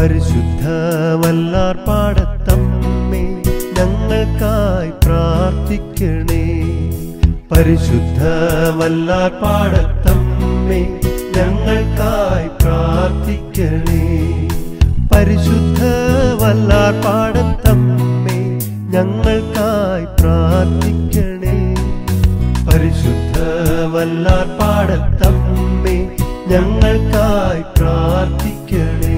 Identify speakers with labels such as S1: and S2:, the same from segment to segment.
S1: പരിശുദ്ധ വല്ലാർ പാടത്തമ്മേ ഞങ്ങൾക്കായി പ്രാർത്ഥിക്കണേ പരിശുദ്ധ വല്ലാർ പാടത്തമ്മേ ഞങ്ങൾക്കായി പ്രാർത്ഥിക്കണേ പരിശുദ്ധ വല്ലാർ പാടത്തമ്മേ ഞങ്ങൾക്കായി പ്രാർത്ഥിക്കണേ പരിശുദ്ധ വല്ലാർ പാടത്തമ്മേ ഞങ്ങൾക്കായി പ്രാർത്ഥിക്കണേ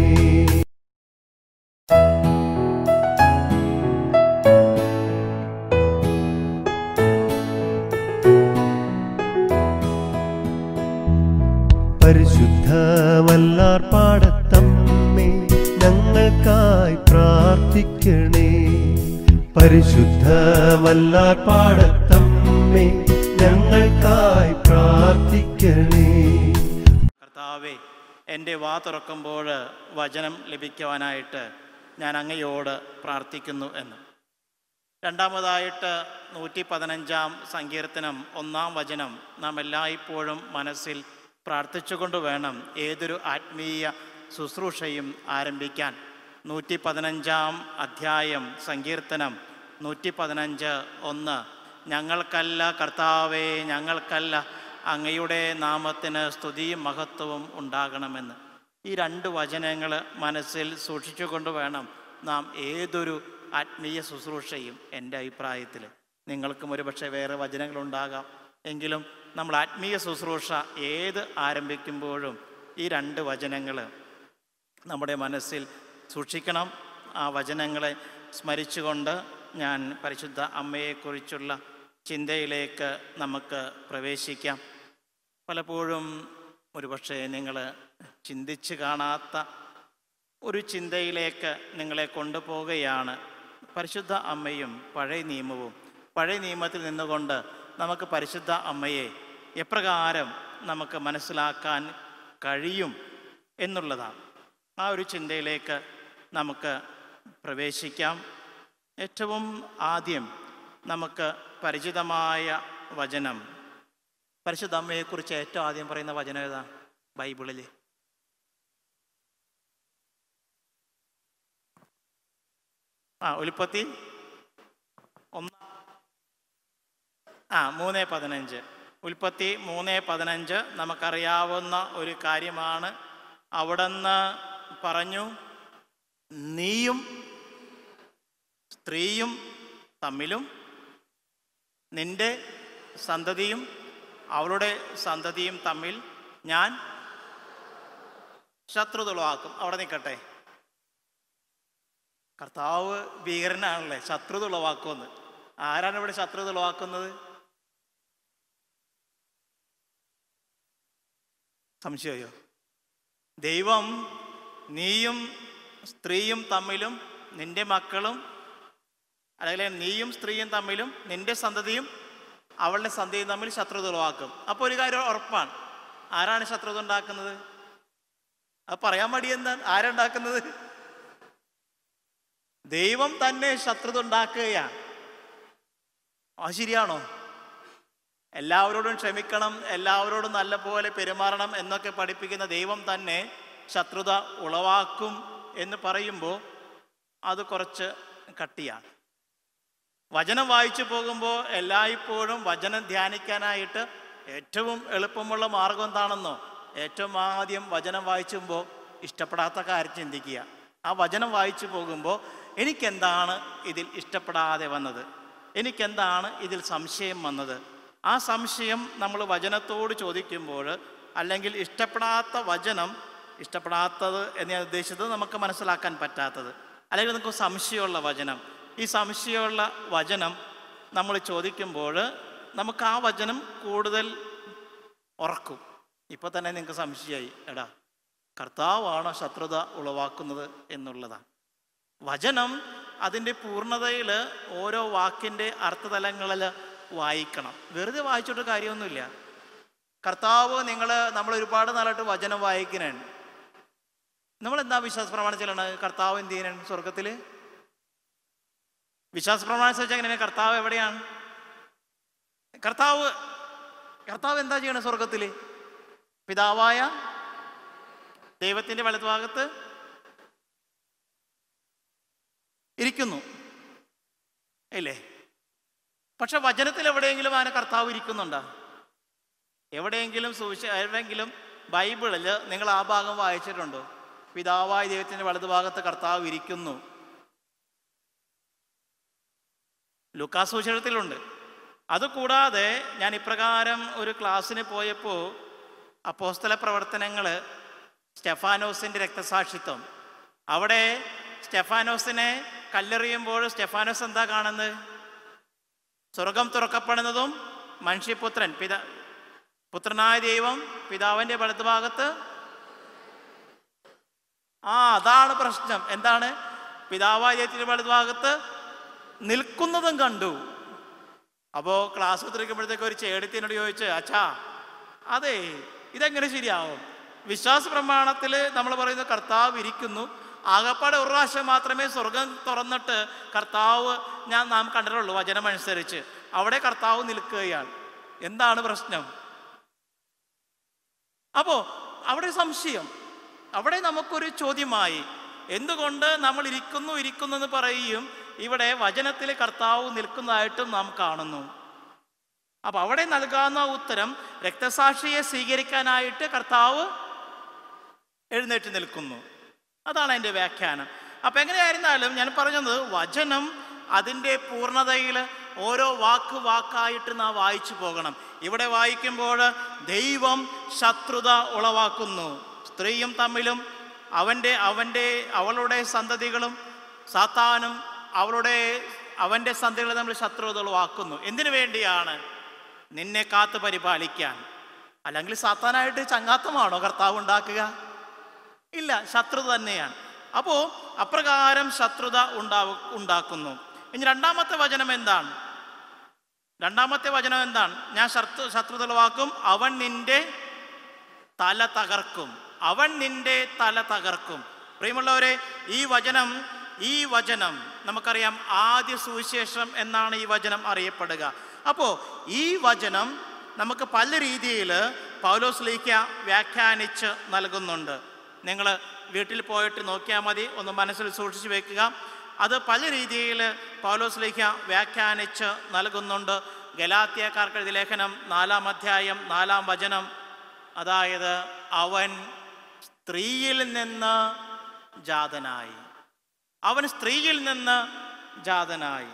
S1: പരിശുദ്ധ വല്ലാർ പാടത്തമ്മേ ഞങ്ങൾക്കായി പ്രാർത്ഥിക്കണേ പരിശുദ്ധ വല്ലാർ പാടത്തമ്മേ ഞങ്ങൾക്കായി പ്രാർത്ഥിക്കണേ
S2: കർത്താവെ എൻ്റെ വാ തുറക്കുമ്പോൾ വചനം ലഭിക്കുവാനായിട്ട് ഞാൻ അങ്ങയോട് പ്രാർത്ഥിക്കുന്നു എന്ന് രണ്ടാമതായിട്ട് നൂറ്റി പതിനഞ്ചാം സങ്കീർത്തനം ഒന്നാം വചനം നാം എല്ലായ്പ്പോഴും മനസ്സിൽ പ്രാർത്ഥിച്ചുകൊണ്ട് വേണം ഏതൊരു ആത്മീയ ശുശ്രൂഷയും ആരംഭിക്കാൻ നൂറ്റി പതിനഞ്ചാം അധ്യായം സങ്കീർത്തനം നൂറ്റി പതിനഞ്ച് ഒന്ന് ഞങ്ങൾക്കല്ല കർത്താവേ ഞങ്ങൾക്കല്ല അങ്ങയുടെ നാമത്തിന് സ്തുതിയും മഹത്വവും ഉണ്ടാകണമെന്ന് ഈ രണ്ട് വചനങ്ങൾ മനസ്സിൽ സൂക്ഷിച്ചുകൊണ്ട് വേണം നാം ഏതൊരു ആത്മീയ ശുശ്രൂഷയും എൻ്റെ അഭിപ്രായത്തിൽ നിങ്ങൾക്കും ഒരുപക്ഷെ വേറെ വചനങ്ങളുണ്ടാകാം എങ്കിലും നമ്മൾ ആത്മീയ ശുശ്രൂഷ ഏത് ആരംഭിക്കുമ്പോഴും ഈ രണ്ട് വചനങ്ങൾ നമ്മുടെ മനസ്സിൽ സൂക്ഷിക്കണം ആ വചനങ്ങളെ സ്മരിച്ചുകൊണ്ട് ഞാൻ പരിശുദ്ധ അമ്മയെക്കുറിച്ചുള്ള ചിന്തയിലേക്ക് നമുക്ക് പ്രവേശിക്കാം പലപ്പോഴും ഒരുപക്ഷെ നിങ്ങൾ ചിന്തിച്ച് കാണാത്ത ഒരു ചിന്തയിലേക്ക് നിങ്ങളെ കൊണ്ടുപോവുകയാണ് പരിശുദ്ധ അമ്മയും പഴയ നിയമവും പഴയ നിയമത്തിൽ നിന്നുകൊണ്ട് നമുക്ക് പരിശുദ്ധ അമ്മയെ എപ്രകാരം നമുക്ക് മനസ്സിലാക്കാൻ കഴിയും എന്നുള്ളതാണ് ആ ഒരു ചിന്തയിലേക്ക് നമുക്ക് പ്രവേശിക്കാം ഏറ്റവും ആദ്യം നമുക്ക് പരിചിതമായ വചനം പരിശുദ്ധ അമ്മയെക്കുറിച്ച് ഏറ്റവും ആദ്യം പറയുന്ന വചനം ഏതാ ബൈബിളിൽ ആ ഉൽപ്പത്തി ഒന്ന് ആ മൂന്ന് പതിനഞ്ച് ഉൽപ്പത്തി മൂന്ന് പതിനഞ്ച് നമുക്കറിയാവുന്ന ഒരു കാര്യമാണ് അവിടുന്ന് പറഞ്ഞു നീയും സ്ത്രീയും തമ്മിലും നിന്റെ സന്തതിയും അവളുടെ സന്തതിയും തമ്മിൽ ഞാൻ ശത്രുതളവാക്കും അവിടെ നിൽക്കട്ടെ കർത്താവ് ഭീകരനാണല്ലേ ശത്രുത ഉളവാക്കുമെന്ന് ആരാണ് ഇവിടെ ശത്രുത ഉളവാക്കുന്നത് സംശയമോ ദൈവം നീയും സ്ത്രീയും തമ്മിലും നിന്റെ മക്കളും അല്ലെങ്കിൽ നീയും സ്ത്രീയും തമ്മിലും നിന്റെ സന്തതിയും അവളുടെ സന്തതിയും തമ്മിൽ ശത്രുത ഉളവാക്കും അപ്പോൾ ഒരു കാര്യം ഉറപ്പാണ് ആരാണ് ശത്രുത ഉണ്ടാക്കുന്നത് അത് പറയാൻ മടി എന്താണ് ആരുണ്ടാക്കുന്നത് ദൈവം തന്നെ ശത്രുത ഉണ്ടാക്കുകയാണ് അത് ശരിയാണോ എല്ലാവരോടും ക്ഷമിക്കണം എല്ലാവരോടും നല്ലപോലെ പെരുമാറണം എന്നൊക്കെ പഠിപ്പിക്കുന്ന ദൈവം തന്നെ ശത്രുത ഉളവാക്കും എന്ന് പറയുമ്പോൾ അത് കുറച്ച് കട്ടിയാണ് വചനം വായിച്ചു പോകുമ്പോൾ എല്ലായ്പ്പോഴും വചനം ധ്യാനിക്കാനായിട്ട് ഏറ്റവും എളുപ്പമുള്ള മാർഗം എന്താണെന്നോ ഏറ്റവും ആദ്യം വചനം വായിച്ചുമ്പോൾ ഇഷ്ടപ്പെടാത്ത കാര്യം ചിന്തിക്കുക ആ വചനം വായിച്ചു പോകുമ്പോൾ എനിക്കെന്താണ് ഇതിൽ ഇഷ്ടപ്പെടാതെ വന്നത് എനിക്കെന്താണ് ഇതിൽ സംശയം വന്നത് ആ സംശയം നമ്മൾ വചനത്തോട് ചോദിക്കുമ്പോൾ അല്ലെങ്കിൽ ഇഷ്ടപ്പെടാത്ത വചനം ഇഷ്ടപ്പെടാത്തത് എന്ന് ഞാൻ ഉദ്ദേശിച്ചത് നമുക്ക് മനസ്സിലാക്കാൻ പറ്റാത്തത് അല്ലെങ്കിൽ നമുക്ക് സംശയമുള്ള വചനം ഈ സംശയമുള്ള വചനം നമ്മൾ ചോദിക്കുമ്പോൾ നമുക്ക് ആ വചനം കൂടുതൽ ഉറക്കും ഇപ്പോൾ തന്നെ നിങ്ങൾക്ക് സംശയമായി എടാ കർത്താവാണോ ശത്രുത ഉളവാക്കുന്നത് എന്നുള്ളതാണ് വചനം അതിൻ്റെ പൂർണ്ണതയിൽ ഓരോ വാക്കിൻ്റെ അർത്ഥതലങ്ങളിൽ വായിക്കണം വെറുതെ വായിച്ചിട്ട് കാര്യമൊന്നുമില്ല കർത്താവ് നിങ്ങൾ നമ്മൾ ഒരുപാട് നാളായിട്ട് വചനം വായിക്കണേ നമ്മൾ എന്താ വിശ്വാസ പ്രമാണം ചെല്ലണത് കർത്താവ് എന്ത് ചെയ്യണം സ്വർഗത്തിൽ വിശ്വാസ പ്രമാണം അനുസരിച്ച് എങ്ങനെയാണ് കർത്താവ് എവിടെയാണ് കർത്താവ് കർത്താവ് എന്താ ചെയ്യണത് സ്വർഗത്തിൽ പിതാവായ ദൈവത്തിന്റെ വലതുഭാഗത്ത് ഇരിക്കുന്നു ഇല്ലേ പക്ഷെ വചനത്തിൽ എവിടെയെങ്കിലും അതിനെ കർത്താവ് ഇരിക്കുന്നുണ്ടോ എവിടെയെങ്കിലും സുവിശ എവിടെയെങ്കിലും ബൈബിളിൽ നിങ്ങൾ ആ ഭാഗം വായിച്ചിട്ടുണ്ടോ പിതാവായ ദൈവത്തിന്റെ വലതുഭാഗത്ത് കർത്താവ് ഇരിക്കുന്നു ലുക്കാസ് സുവിശേഷത്തിലുണ്ട് അതുകൂടാതെ ഞാൻ ഇപ്രകാരം ഒരു ക്ലാസ്സിന് പോയപ്പോൾ അപ്പോസ്തല പ്രവർത്തനങ്ങൾ സ്റ്റെഫാനോസിൻ്റെ രക്തസാക്ഷിത്വം അവിടെ സ്റ്റെഫാനോസിനെ കല്ലെറിയുമ്പോൾ സ്റ്റെഫാനോസ് എന്താ കാണുന്നത് സ്വർഗം തുറക്കപ്പെടുന്നതും മനുഷ്യപുത്രൻ പിത പുത്രനായ ദൈവം പിതാവിൻ്റെ വലതുഭാഗത്ത് ആ അതാണ് പ്രശ്നം എന്താണ് പിതാവായ ദൈവത്തിൻ്റെ വലതുഭാഗത്ത് നിൽക്കുന്നതും കണ്ടു അപ്പോൾ ക്ലാസ് ഉത്തരിക്കുമ്പോഴത്തേക്ക് ഒരു ചേടത്തിനോട് ചോദിച്ചു അച്ഛാ അതെ ഇതെങ്ങനെ ശരിയാവും വിശ്വാസ പ്രമാണത്തിൽ നമ്മൾ പറയുന്ന കർത്താവ് ഇരിക്കുന്നു ആകപ്പാടെ ഒരു പ്രാവശ്യം മാത്രമേ സ്വർഗം തുറന്നിട്ട് കർത്താവ് ഞാൻ നാം കണ്ടിട്ടുള്ളൂ വചനമനുസരിച്ച് അവിടെ കർത്താവ് നിൽക്കുകയാണ് എന്താണ് പ്രശ്നം അപ്പോ അവിടെ ഒരു സംശയം അവിടെ നമുക്കൊരു ചോദ്യമായി എന്തുകൊണ്ട് നമ്മൾ ഇരിക്കുന്നു ഇരിക്കുന്നു എന്ന് പറയുകയും ഇവിടെ വചനത്തിൽ കർത്താവ് നിൽക്കുന്നതായിട്ടും നാം കാണുന്നു അപ്പൊ അവിടെ നൽകാവുന്ന ഉത്തരം രക്തസാക്ഷിയെ സ്വീകരിക്കാനായിട്ട് കർത്താവ് എഴുന്നേറ്റ് നിൽക്കുന്നു അതാണ് എൻ്റെ വ്യാഖ്യാനം അപ്പൊ എങ്ങനെയായിരുന്നാലും ഞാൻ പറഞ്ഞത് വചനം അതിൻ്റെ പൂർണ്ണതയിൽ ഓരോ വാക്ക് വാക്കായിട്ട് നാം വായിച്ചു പോകണം ഇവിടെ വായിക്കുമ്പോൾ ദൈവം ശത്രുത ഉളവാക്കുന്നു സ്ത്രീയും തമ്മിലും അവൻ്റെ അവൻ്റെ അവളുടെ സന്തതികളും സാത്താനും അവളുടെ അവൻ്റെ സന്തതികളും തമ്മിൽ ശത്രുത ഉളവാക്കുന്നു എന്തിനു വേണ്ടിയാണ് നിന്നെ കാത്തു പരിപാലിക്കാൻ അല്ലെങ്കിൽ സാത്താനായിട്ട് ചങ്ങാത്തമാണോ കർത്താവ് ഉണ്ടാക്കുക ഇല്ല ശത്രുത തന്നെയാണ് അപ്പോൾ അപ്രകാരം ശത്രുത ഉണ്ടാവ ഉണ്ടാക്കുന്നു ഇനി രണ്ടാമത്തെ വചനം എന്താണ് രണ്ടാമത്തെ വചനം എന്താണ് ഞാൻ ശത്രു ശത്രുത ഉളവാക്കും അവൻ നിന്റെ തല തകർക്കും അവൻ നിന്റെ തല തകർക്കും പ്രിയമുള്ളവരെ ഈ വചനം ഈ വചനം നമുക്കറിയാം ആദ്യ സുവിശേഷം എന്നാണ് ഈ വചനം അറിയപ്പെടുക അപ്പോൾ ഈ വചനം നമുക്ക് പല രീതിയിൽ പൗലോസ്ലീക്ക വ്യാഖ്യാനിച്ച് നൽകുന്നുണ്ട് നിങ്ങൾ വീട്ടിൽ പോയിട്ട് നോക്കിയാൽ മതി ഒന്ന് മനസ്സിൽ സൂക്ഷിച്ചു വെക്കുക അത് പല രീതിയിൽ പൗലോസ്ലീക്ക വ്യാഖ്യാനിച്ച് നൽകുന്നുണ്ട് ഗലാത്യക്കാർക്ക് എഴുതിയ ലേഖനം നാലാം അധ്യായം നാലാം വചനം അതായത് അവൻ സ്ത്രീയിൽ നിന്ന് ജാതനായി അവൻ സ്ത്രീയിൽ നിന്ന് ജാതനായി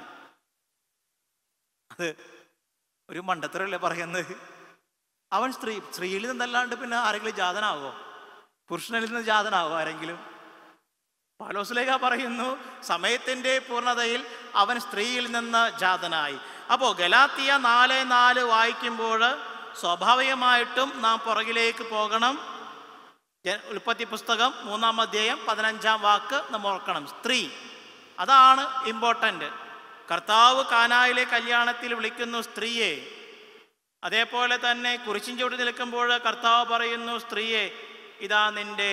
S2: അത് ഒരു മണ്ടത്തരല്ലേ പറയുന്നത് അവൻ സ്ത്രീ സ്ത്രീയിൽ നിന്നല്ലാണ്ട് പിന്നെ ആരെങ്കിലും ജാതനാവോ പുരുഷനിൽ നിന്ന് ജാതനാവോ ആരെങ്കിലും പാലോസിലേഖ പറയുന്നു സമയത്തിന്റെ പൂർണ്ണതയിൽ അവൻ സ്ത്രീയിൽ നിന്ന് ജാതനായി അപ്പോൾ ഗലാത്തിയ നാല് നാല് വായിക്കുമ്പോൾ സ്വാഭാവികമായിട്ടും നാം പുറകിലേക്ക് പോകണം ജ- ഉൽപ്പത്തി പുസ്തകം മൂന്നാം അധ്യായം പതിനഞ്ചാം വാക്ക് നമ്മൾ ഓർക്കണം സ്ത്രീ അതാണ് ഇമ്പോർട്ടൻ്റ് കർത്താവ് കാനായിലെ കല്യാണത്തിൽ വിളിക്കുന്നു സ്ത്രീയെ അതേപോലെ തന്നെ കുരിശിൻ ചുവട് നിൽക്കുമ്പോൾ കർത്താവ് പറയുന്നു സ്ത്രീയെ ഇതാ നിന്റെ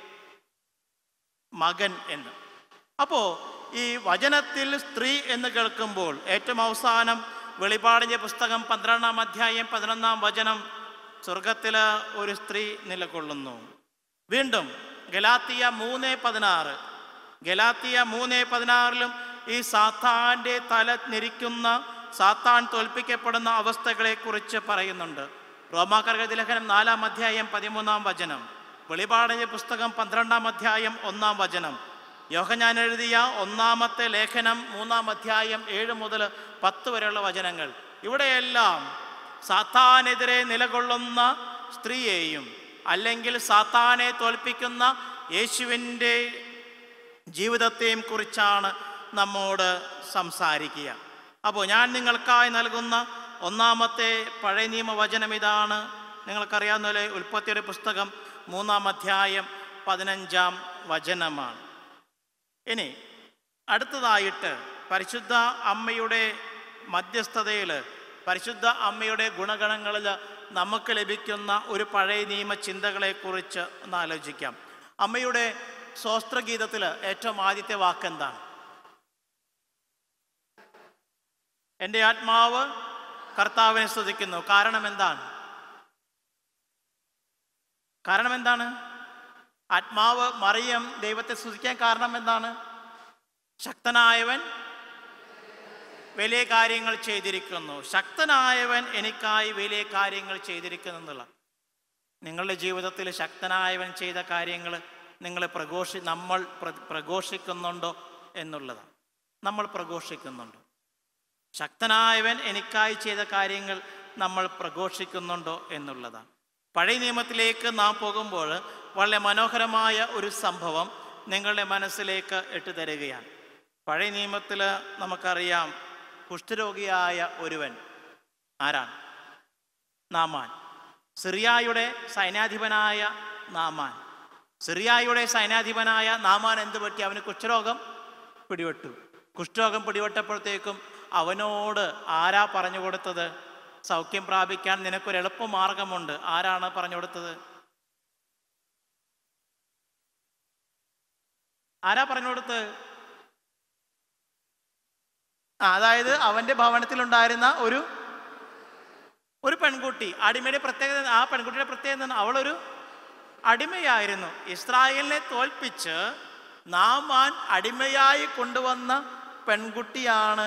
S2: മകൻ എന്ന് അപ്പോൾ ഈ വചനത്തിൽ സ്ത്രീ എന്ന് കേൾക്കുമ്പോൾ ഏറ്റവും അവസാനം വെളിപാടിൻ്റെ പുസ്തകം പന്ത്രണ്ടാം അധ്യായം പതിനൊന്നാം വചനം സ്വർഗത്തിൽ ഒരു സ്ത്രീ നിലകൊള്ളുന്നു വീണ്ടും ഗലാത്തിയ മൂന്ന് പതിനാറ് ഗലാത്തിയ മൂന്ന് പതിനാറിലും ഈ സാത്താൻ്റെ തല ഞെരിക്കുന്ന സാത്താൻ തോൽപ്പിക്കപ്പെടുന്ന അവസ്ഥകളെക്കുറിച്ച് പറയുന്നുണ്ട് റോമാക്കർഗതി ലേഖനം നാലാം അധ്യായം പതിമൂന്നാം വചനം വെളിപാടിന്റെ പുസ്തകം പന്ത്രണ്ടാം അധ്യായം ഒന്നാം വചനം യോഹഞ്ഞാൻ എഴുതിയ ഒന്നാമത്തെ ലേഖനം മൂന്നാം അധ്യായം ഏഴ് മുതൽ പത്ത് വരെയുള്ള വചനങ്ങൾ ഇവിടെയെല്ലാം സാത്താനെതിരെ നിലകൊള്ളുന്ന സ്ത്രീയെയും അല്ലെങ്കിൽ സാത്താനെ തോൽപ്പിക്കുന്ന യേശുവിൻ്റെ ജീവിതത്തെയും കുറിച്ചാണ് നമ്മോട് സംസാരിക്കുക അപ്പോൾ ഞാൻ നിങ്ങൾക്കായി നൽകുന്ന ഒന്നാമത്തെ പഴയ നിയമ വചനം ഇതാണ് നിങ്ങൾക്കറിയാവുന്ന പോലെ ഉൽപ്പത്തിയുടെ പുസ്തകം മൂന്നാം അധ്യായം പതിനഞ്ചാം വചനമാണ് ഇനി അടുത്തതായിട്ട് പരിശുദ്ധ അമ്മയുടെ മധ്യസ്ഥതയിൽ പരിശുദ്ധ അമ്മയുടെ ഗുണഗണങ്ങളിൽ നമുക്ക് ലഭിക്കുന്ന ഒരു പഴയ നിയമ ചിന്തകളെക്കുറിച്ച് ഒന്ന് ആലോചിക്കാം അമ്മയുടെ സ്വസ്ത്രഗീതത്തിൽ ഏറ്റവും ആദ്യത്തെ വാക്ക് എന്താണ് എൻ്റെ ആത്മാവ് കർത്താവിനെ സ്തുതിക്കുന്നു കാരണം എന്താണ് കാരണം എന്താണ് ആത്മാവ് മറിയം ദൈവത്തെ സ്തുതിക്കാൻ കാരണം എന്താണ് ശക്തനായവൻ വലിയ കാര്യങ്ങൾ ചെയ്തിരിക്കുന്നു ശക്തനായവൻ എനിക്കായി വലിയ കാര്യങ്ങൾ ചെയ്തിരിക്കുന്നു എന്നുള്ള നിങ്ങളുടെ ജീവിതത്തിൽ ശക്തനായവൻ ചെയ്ത കാര്യങ്ങൾ നിങ്ങൾ പ്രഘോഷി നമ്മൾ പ്ര- പ്രഘോഷിക്കുന്നുണ്ടോ എന്നുള്ളതാണ് നമ്മൾ പ്രഘോഷിക്കുന്നുണ്ടോ ശക്തനായവൻ എനിക്കായി ചെയ്ത കാര്യങ്ങൾ നമ്മൾ പ്രഘോഷിക്കുന്നുണ്ടോ എന്നുള്ളതാണ് പഴയ നിയമത്തിലേക്ക് നാം പോകുമ്പോൾ വളരെ മനോഹരമായ ഒരു സംഭവം നിങ്ങളുടെ മനസ്സിലേക്ക് ഇട്ടു തരികയാണ് പഴയ നിയമത്തിൽ നമുക്കറിയാം കുഷ്ഠരോഗിയായ ഒരുവൻ ആരാണ് നാമാൻ സിറിയായുടെ സൈന്യാധിപനായ നാമാൻ സിറിയായുടെ സൈന്യാധിപനായ നാമാൻ എന്ത് പറ്റി അവന് കുഷ്ഠരോഗം പിടിപെട്ടു കുഷ്ഠരോഗം പിടിപെട്ടപ്പോഴത്തേക്കും അവനോട് ആരാ പറഞ്ഞു കൊടുത്തത് സൗഖ്യം പ്രാപിക്കാൻ നിനക്കൊരു എളുപ്പമാർഗമുണ്ട് ആരാണ് പറഞ്ഞു കൊടുത്തത് ആരാ പറഞ്ഞു കൊടുത്തത് ആ, അതായത് അവന്റെ ഭവനത്തിലുണ്ടായിരുന്ന ഒരു ഒരു പെൺകുട്ടി അടിമയുടെ പ്രത്യേകത ആ പെൺകുട്ടിയുടെ പ്രത്യേകത എന്താണ്? അവളൊരു അടിമയായിരുന്നു ഇസ്രായേലിനെ തോൽപ്പിച്ച് നാമാൻ അടിമയായി കൊണ്ടുവന്ന പെൺകുട്ടിയാണ്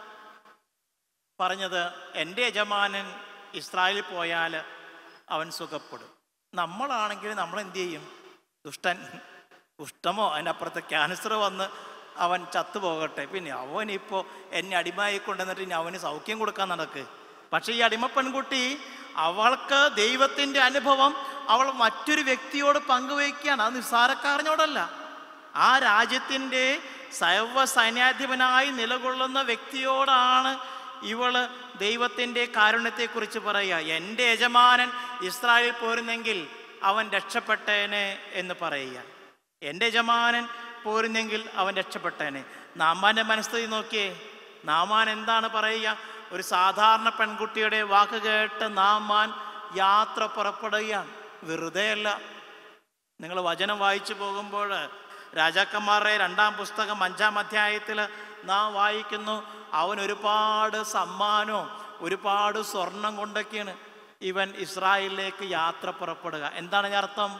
S2: പറഞ്ഞത് എൻ്റെ യജമാനൻ ഇസ്രായേലിൽ പോയാൽ അവൻ സുഖപ്പെടും നമ്മളാണെങ്കിൽ നമ്മൾ എന്ത് ചെയ്യും ദുഷ്ടൻ കുഷ്ഠമോ അതിൻ്റെ അപ്പുറത്ത് ക്യാൻസർ വന്ന് അവൻ ചത്തുപോകട്ടെ പിന്നെ അവനിപ്പോൾ എന്നെ അടിമയായി കൊണ്ടുവന്നിട്ട് ഇനി അവന് സൗഖ്യം കൊടുക്കാൻ നടക്ക് പക്ഷേ ഈ അടിമ പെൺകുട്ടി അവൾക്ക് ദൈവത്തിൻ്റെ അനുഭവം അവൾ മറ്റൊരു വ്യക്തിയോട് പങ്കുവയ്ക്കുകയാണ് അത് നിസ്സാരക്കാരനോടല്ല ആ രാജ്യത്തിൻ്റെ സർവ സൈന്യാധിപനായി നിലകൊള്ളുന്ന വ്യക്തിയോടാണ് ഇവള് ദൈവത്തിൻ്റെ കാരുണ്യത്തെക്കുറിച്ച് പറയുക എൻ്റെ യജമാനൻ ഇസ്രായേൽ പോരുന്നെങ്കിൽ അവൻ രക്ഷപ്പെട്ടേനെ എന്ന് പറയുക എൻ്റെ യജമാനൻ പോരുന്നെങ്കിൽ അവൻ രക്ഷപ്പെട്ടേനെ നാമാൻ്റെ മനസ്ഥിതി നോക്കിയേ നാമാൻ എന്താണ് പറയുക ഒരു സാധാരണ പെൺകുട്ടിയുടെ വാക്ക് കേട്ട് നാമാൻ യാത്ര പുറപ്പെടുകയാണ് വെറുതെയല്ല നിങ്ങൾ വചനം വായിച്ചു പോകുമ്പോൾ രാജാക്കന്മാരുടെ രണ്ടാം പുസ്തകം അഞ്ചാം അധ്യായത്തിൽ നാം വായിക്കുന്നു അവൻ ഒരുപാട് സമ്മാനവും ഒരുപാട് സ്വർണം കൊണ്ടൊക്കെയാണ് ഇവൻ ഇസ്രായേലിലേക്ക് യാത്ര പുറപ്പെടുക എന്താണ് ഇതിന്റെ അർത്ഥം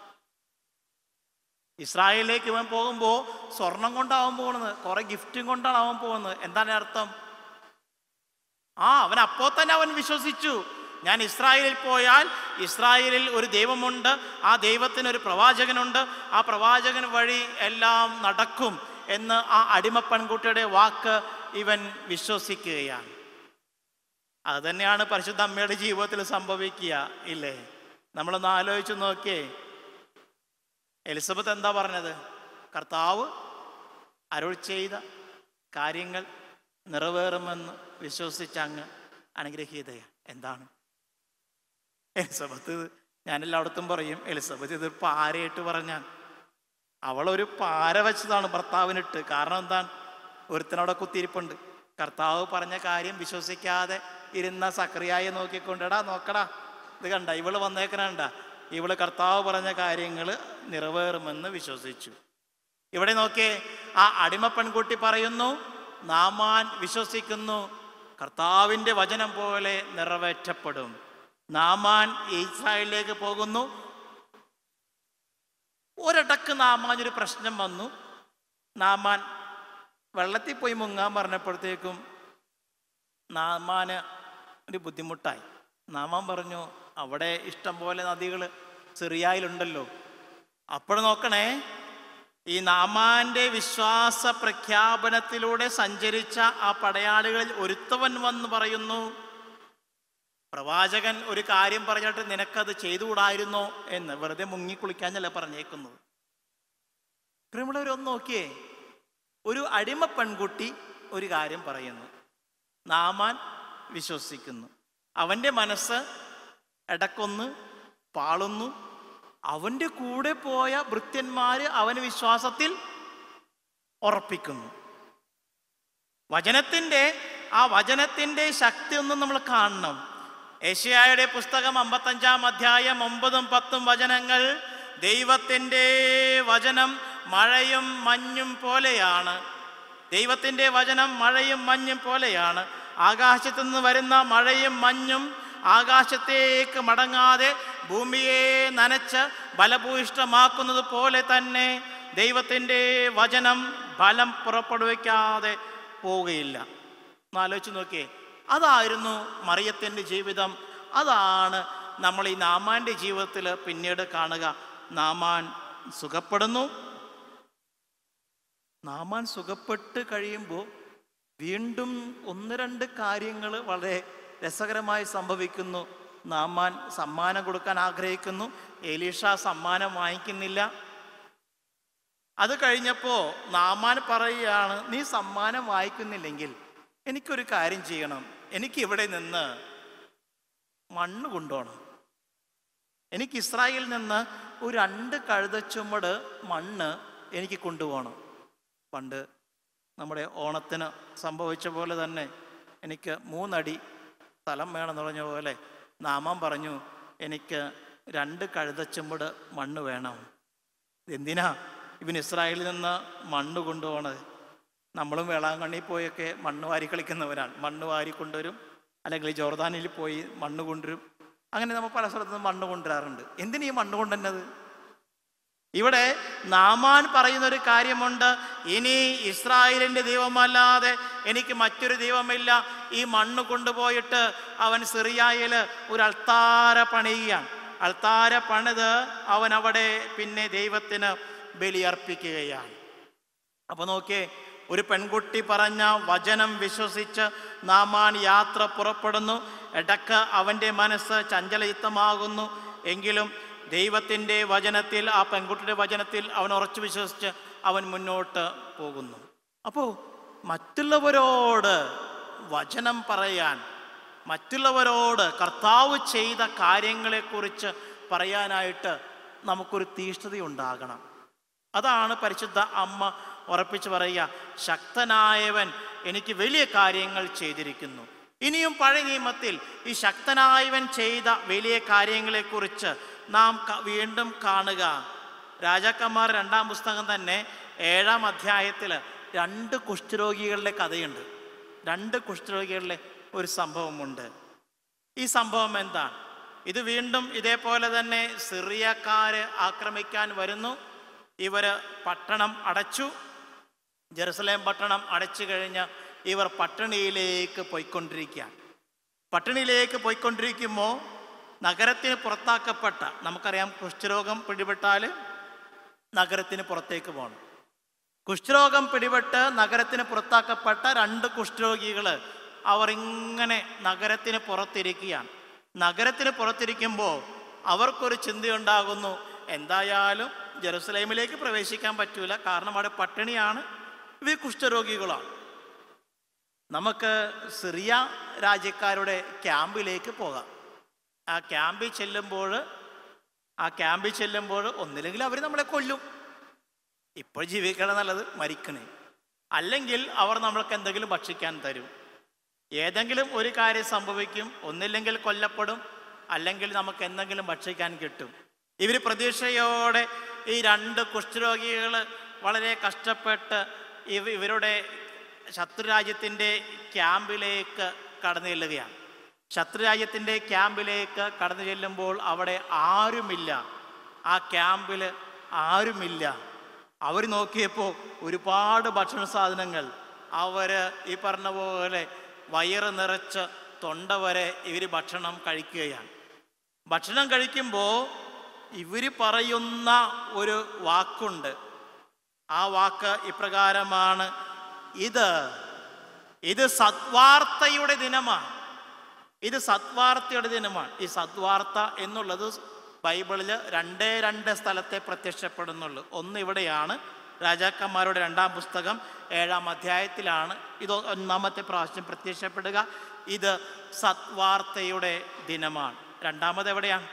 S2: ഇസ്രായേലിലേക്ക് ഇവൻ പോകുമ്പോൾ സ്വർണം കൊണ്ടാവൻ പോകുന്നത് കുറെ ഗിഫ്റ്റും കൊണ്ടാണ് അവൻ പോകുന്നത് എന്താണ് ഇതിന്റെ അർത്ഥം ആ അവൻ അപ്പോൾ തന്നെ അവൻ വിശ്വസിച്ചു ഞാൻ ഇസ്രായേലിൽ പോയാൽ ഇസ്രായേലിൽ ഒരു ദൈവമുണ്ട് ആ ദൈവത്തിന് ഒരു പ്രവാചകനുണ്ട് ആ പ്രവാചകൻ വഴി എല്ലാം നടക്കും എന്ന് ആ അടിമ പെൺകുട്ടിയുടെ വാക്ക് ഇവൻ വിശ്വസിക്കുകയാണ് അത് തന്നെയാണ് പരിശുദ്ധ അമ്മയുടെ ജീവിതത്തിൽ സംഭവിക്കുക ഇല്ലേ നമ്മളൊന്ന് ആലോചിച്ച് നോക്കിയേ എലിസബത്ത് എന്താ പറഞ്ഞത് കർത്താവ് അരുൾ ചെയ്ത കാര്യങ്ങൾ നിറവേറുമെന്ന് വിശ്വസിച്ച അങ്ങ് അനുഗ്രഹീതയാണ് എന്താണ് എലിസബത്ത് ഞാൻ എല്ലായിടത്തും പറയും എലിസബത്ത് ഇത് പാരയിട്ട് പറഞ്ഞാൽ അവളൊരു പാര വെച്ചതാണ് ഭർത്താവിനിട്ട് കാരണം എന്താണ് ഒരുത്തനവിടെ കുത്തിയിരിപ്പുണ്ട് കർത്താവ് പറഞ്ഞ കാര്യം വിശ്വസിക്കാതെ ഇരുന്ന സക്രിയായി നോക്കിക്കൊണ്ടടാ നോക്കടാ ഇത് കണ്ട ഇവള് വന്നേക്കണണ്ട ഇവള് കർത്താവ് പറഞ്ഞ കാര്യങ്ങൾ നിറവേറുമെന്ന് വിശ്വസിച്ചു ഇവിടെ നോക്കിയേ ആ അടിമ പെൺകുട്ടി പറയുന്നു നാമാൻ വിശ്വസിക്കുന്നു കർത്താവിൻ്റെ വചനം പോലെ നിറവേറ്റപ്പെടും നാമാൻ ഇസ്രായേലിലേക്ക് പോകുന്നു ഒരിടക്ക് നാമാൻ ഒരു പ്രശ്നം വന്നു നാമാൻ വെള്ളത്തിൽ പോയി മുങ്ങാൻ പറഞ്ഞപ്പോഴത്തേക്കും നാമാന് ഒരു ബുദ്ധിമുട്ടായി നാമാൻ പറഞ്ഞു അവിടെ ഇഷ്ടം പോലെ നദികൾ സിറിയായിലുണ്ടല്ലോ അപ്പോൾ നോക്കണേ ഈ നാമാന്റെ വിശ്വാസ പ്രഖ്യാപനത്തിലൂടെ സഞ്ചരിച്ച ആ പടയാളികളിൽ ഒരുത്തവൻ വന്ന് പറയുന്നു പ്രവാചകൻ ഒരു കാര്യം പറഞ്ഞിട്ട് നിനക്കത് ചെയ്തുകൂടായിരുന്നോ എന്ന് വെറുതെ മുങ്ങിക്കുളിക്കാഞ്ഞല്ല പറഞ്ഞേക്കുന്നത് പ്രിയമുള്ളവരൊന്ന് നോക്കിയേ ഒരു അടിമ പെൺകുട്ടി ഒരു കാര്യം പറയുന്നു നാമാൻ വിശ്വസിക്കുന്നു അവൻ്റെ മനസ്സ് ഇടക്കൊന്ന് പാളുന്നു അവൻ്റെ കൂടെ പോയ ഭൃത്യന്മാര് അവന് വിശ്വാസത്തിൽ ഉറപ്പിക്കുന്നു വചനത്തിൻ്റെ ആ വചനത്തിൻ്റെ ശക്തി ഒന്നും നമ്മൾ കാണണം ഏഷ്യായുടെ പുസ്തകം അമ്പത്തഞ്ചാം അധ്യായം ഒമ്പതും പത്തും വചനങ്ങൾ ദൈവത്തിൻ്റെ വചനം മഴയും മഞ്ഞും പോലെയാണ് ദൈവത്തിൻ്റെ വചനം മഴയും മഞ്ഞും പോലെയാണ് ആകാശത്തു നിന്ന് വരുന്ന മഴയും മഞ്ഞും ആകാശത്തേക്ക് മടങ്ങാതെ ഭൂമിയെ നനച്ച് ബലഭൂയിഷ്ടമാക്കുന്നത് പോലെ തന്നെ ദൈവത്തിൻ്റെ വചനം ഫലം പുറപ്പെടുവിക്കാതെ പോവുകയില്ല ഒന്ന് ആലോചിച്ച് നോക്കിയേ അതായിരുന്നു മറിയത്തിൻ്റെ ജീവിതം അതാണ് നമ്മൾ ഈ നാമാൻ്റെ ജീവിതത്തിൽ പിന്നീട് കാണുക നാമാൻ സുഖപ്പെടുന്നു നാമാൻ സുഖപ്പെട്ട് കഴിയുമ്പോൾ വീണ്ടും ഒന്ന് രണ്ട് കാര്യങ്ങൾ വളരെ രസകരമായി സംഭവിക്കുന്നു നാമാൻ സമ്മാനം കൊടുക്കാൻ ആഗ്രഹിക്കുന്നു എലീഷ സമ്മാനം വാങ്ങിക്കുന്നില്ല അത് കഴിഞ്ഞപ്പോൾ നാമാൻ പറയുകയാണ് നീ സമ്മാനം വായിക്കുന്നില്ലെങ്കിൽ എനിക്കൊരു കാര്യം ചെയ്യണം എനിക്ക് ഇവിടെ നിന്ന് മണ്ണ് കൊണ്ടുപോകണം എനിക്ക് ഇസ്രായേലിൽ നിന്ന് ഒരു രണ്ട് കഴുതച്ചുമട് മണ്ണ് എനിക്ക് കൊണ്ടുപോകണം പണ്ട് നമ്മുടെ ഓണത്തിന് സംഭവിച്ച പോലെ തന്നെ എനിക്ക് മൂന്നടി സ്ഥലം വേണമെന്ന് പറഞ്ഞ പോലെ നാമം പറഞ്ഞു എനിക്ക് രണ്ട് കഴുതച്ചുമ്പട് മണ്ണ് വേണം എന്തിനാ ഇവൻ ഇസ്രായേലിൽ നിന്ന് മണ്ണ് കൊണ്ടുപോകണത് നമ്മളും വേളാങ്കണ്ണി പോയൊക്കെ മണ്ണ് വാരി കളിക്കുന്നവരാണ് മണ്ണ് വാരി കൊണ്ടുവരും അല്ലെങ്കിൽ ജോർദാനിൽ പോയി മണ്ണ് കൊണ്ടുവരും അങ്ങനെ നമ്മൾ പല സ്ഥലത്തു നിന്ന് മണ്ണ് കൊണ്ടുവരാറുണ്ട് എന്തിനീ മണ്ണ് കൊണ്ടുവന്നത് ഇവിടെ നാമാൻ പറയുന്ന ഒരു കാര്യമുണ്ട് ഇനി ഇസ്രായേലിന്റെ ദൈവമല്ലാതെ എനിക്ക് മറ്റൊരു ദൈവമില്ല ഈ മണ്ണ് കൊണ്ടുപോയിട്ട് അവൻ സിറിയായിൽ ഒരു അൾത്താര പണിയുകയാണ് അൾത്താര പണിത് അവൻ അവിടെ പിന്നെ ദൈവത്തിന് ബലിയർപ്പിക്കുകയാണ് അപ്പൊ നോക്കിയേ ഒരു പെൺകുട്ടി പറഞ്ഞ വചനം വിശ്വസിച്ച് നാമാൻ യാത്ര പുറപ്പെടുന്നു ഇടക്ക് അവൻ്റെ മനസ്സ് ചഞ്ചലയുക്തമാകുന്നു എങ്കിലും ദൈവത്തിൻ്റെ വചനത്തിൽ ആ പെൺകുട്ടിയുടെ വചനത്തിൽ അവൻ ഉറച്ചു വിശ്വസിച്ച് അവൻ മുന്നോട്ട് പോകുന്നു അപ്പോൾ മറ്റുള്ളവരോട് വചനം പറയാൻ മറ്റുള്ളവരോട് കർത്താവ് ചെയ്ത കാര്യങ്ങളെക്കുറിച്ച് പറയാനായിട്ട് നമുക്കൊരു തീഷ്ണതയുണ്ടാകണം അതാണ് പരിശുദ്ധ അമ്മ ഉറപ്പിച്ച് പറയുക ശക്തനായവൻ എനിക്ക് വലിയ കാര്യങ്ങൾ ചെയ്തിരിക്കുന്നു ഇനിയും പഴയ നിയമത്തിൽ ഈ ശക്തനായവൻ ചെയ്ത വലിയ കാര്യങ്ങളെക്കുറിച്ച് നാം ക- വീണ്ടും കാണുക രാജാക്കന്മാർ രണ്ടാം പുസ്തകം തന്നെ ഏഴാം അധ്യായത്തിൽ രണ്ട് കുഷ്ഠരോഗികളുടെ കഥയുണ്ട് രണ്ട് കുഷ്ഠരോഗികളുടെ ഒരു സംഭവമുണ്ട് ഈ സംഭവം എന്താണ് ഇത് വീണ്ടും ഇതേപോലെ തന്നെ സിറിയക്കാര് ആക്രമിക്കാൻ വരുന്നു ഇവര് പട്ടണം അടച്ചു ജെറുസലേം പട്ടണം അടച്ചു കഴിഞ്ഞ് ഇവർ പട്ടിണിയിലേക്ക് പോയിക്കൊണ്ടിരിക്കുകയാണ് പട്ടിണിയിലേക്ക് പോയിക്കൊണ്ടിരിക്കുമ്പോൾ നഗരത്തിന് പുറത്താക്കപ്പെട്ട നമുക്കറിയാം കുഷ്ഠരോഗം പിടിപെട്ടാൽ നഗരത്തിന് പുറത്തേക്ക് പോകണം കുഷ്ഠരോഗം പിടിപെട്ട് നഗരത്തിന് പുറത്താക്കപ്പെട്ട രണ്ട് കുഷ്ഠരോഗികൾ അവർ ഇങ്ങനെ നഗരത്തിന് പുറത്തിരിക്കുകയാണ് നഗരത്തിന് പുറത്തിരിക്കുമ്പോൾ അവർക്കൊരു ചിന്തയുണ്ടാകുന്നു എന്തായാലും ജെറുസലേമിലേക്ക് പ്രവേശിക്കാൻ പറ്റൂല കാരണം അവിടെ പട്ടിണിയാണ് ഇവർ കുഷ്ഠരോഗികളാണ് നമുക്ക് സിറിയ രാജ്യക്കാരുടെ ക്യാമ്പിലേക്ക് പോകാം ആ ക്യാമ്പിൽ ചെല്ലുമ്പോൾ ആ ക്യാമ്പിൽ ചെല്ലുമ്പോൾ ഒന്നില്ലെങ്കിൽ അവർ നമ്മളെ കൊല്ലും ഇപ്പോൾ ജീവിക്കണം നല്ലത് മരിക്കണേ അല്ലെങ്കിൽ അവർ നമ്മൾക്ക് എന്തെങ്കിലും ഭക്ഷിക്കാൻ തരും ഏതെങ്കിലും ഒരു കാര്യം സംഭവിക്കും ഒന്നില്ലെങ്കിൽ കൊല്ലപ്പെടും അല്ലെങ്കിൽ നമുക്ക് എന്തെങ്കിലും ഭക്ഷിക്കാൻ കിട്ടും ഇവർ പ്രതീക്ഷയോടെ ഈ രണ്ട് കുഷ്ഠരോഗികൾ വളരെ കഷ്ടപ്പെട്ട് ഇവ ഇവരുടെ ശത്രുരാജ്യത്തിൻ്റെ ക്യാമ്പിലേക്ക് കടന്നു ചെല്ലുകയാണ് ശത്രുരാജ്യത്തിൻ്റെ ക്യാമ്പിലേക്ക് കടന്നു ചെല്ലുമ്പോൾ അവിടെ ആരുമില്ല ആ ക്യാമ്പിൽ ആരുമില്ല അവർ നോക്കിയപ്പോൾ ഒരുപാട് ഭക്ഷണ സാധനങ്ങൾ അവർ ഈ പറഞ്ഞ പോലെ വയറ് നിറച്ച് തൊണ്ട വരെ ഇവർ ഭക്ഷണം കഴിക്കുകയാണ് ഭക്ഷണം കഴിക്കുമ്പോൾ ഇവർ പറയുന്ന ഒരു വാക്കുണ്ട് ആ വാക്ക് ഇപ്രകാരമാണ് ഇത് ഇത് സത്വാർത്തയുടെ ദിനമാണ് ഇത് സത്വാർത്തയുടെ ദിനമാണ് ഈ സത്വാർത്ത എന്നുള്ളത് ബൈബിളിൽ രണ്ടേ രണ്ട് സ്ഥലത്തെ പ്രത്യക്ഷപ്പെടുന്നുള്ളൂ ഒന്ന് ഇവിടെയാണ് രാജാക്കന്മാരുടെ രണ്ടാം പുസ്തകം ഏഴാം അധ്യായത്തിലാണ് ഇത് ഒന്നാമത്തെ പ്രാവശ്യം പ്രത്യക്ഷപ്പെടുക ഇത് സത്വാർത്തയുടെ ദിനമാണ് രണ്ടാമത് എവിടെയാണ്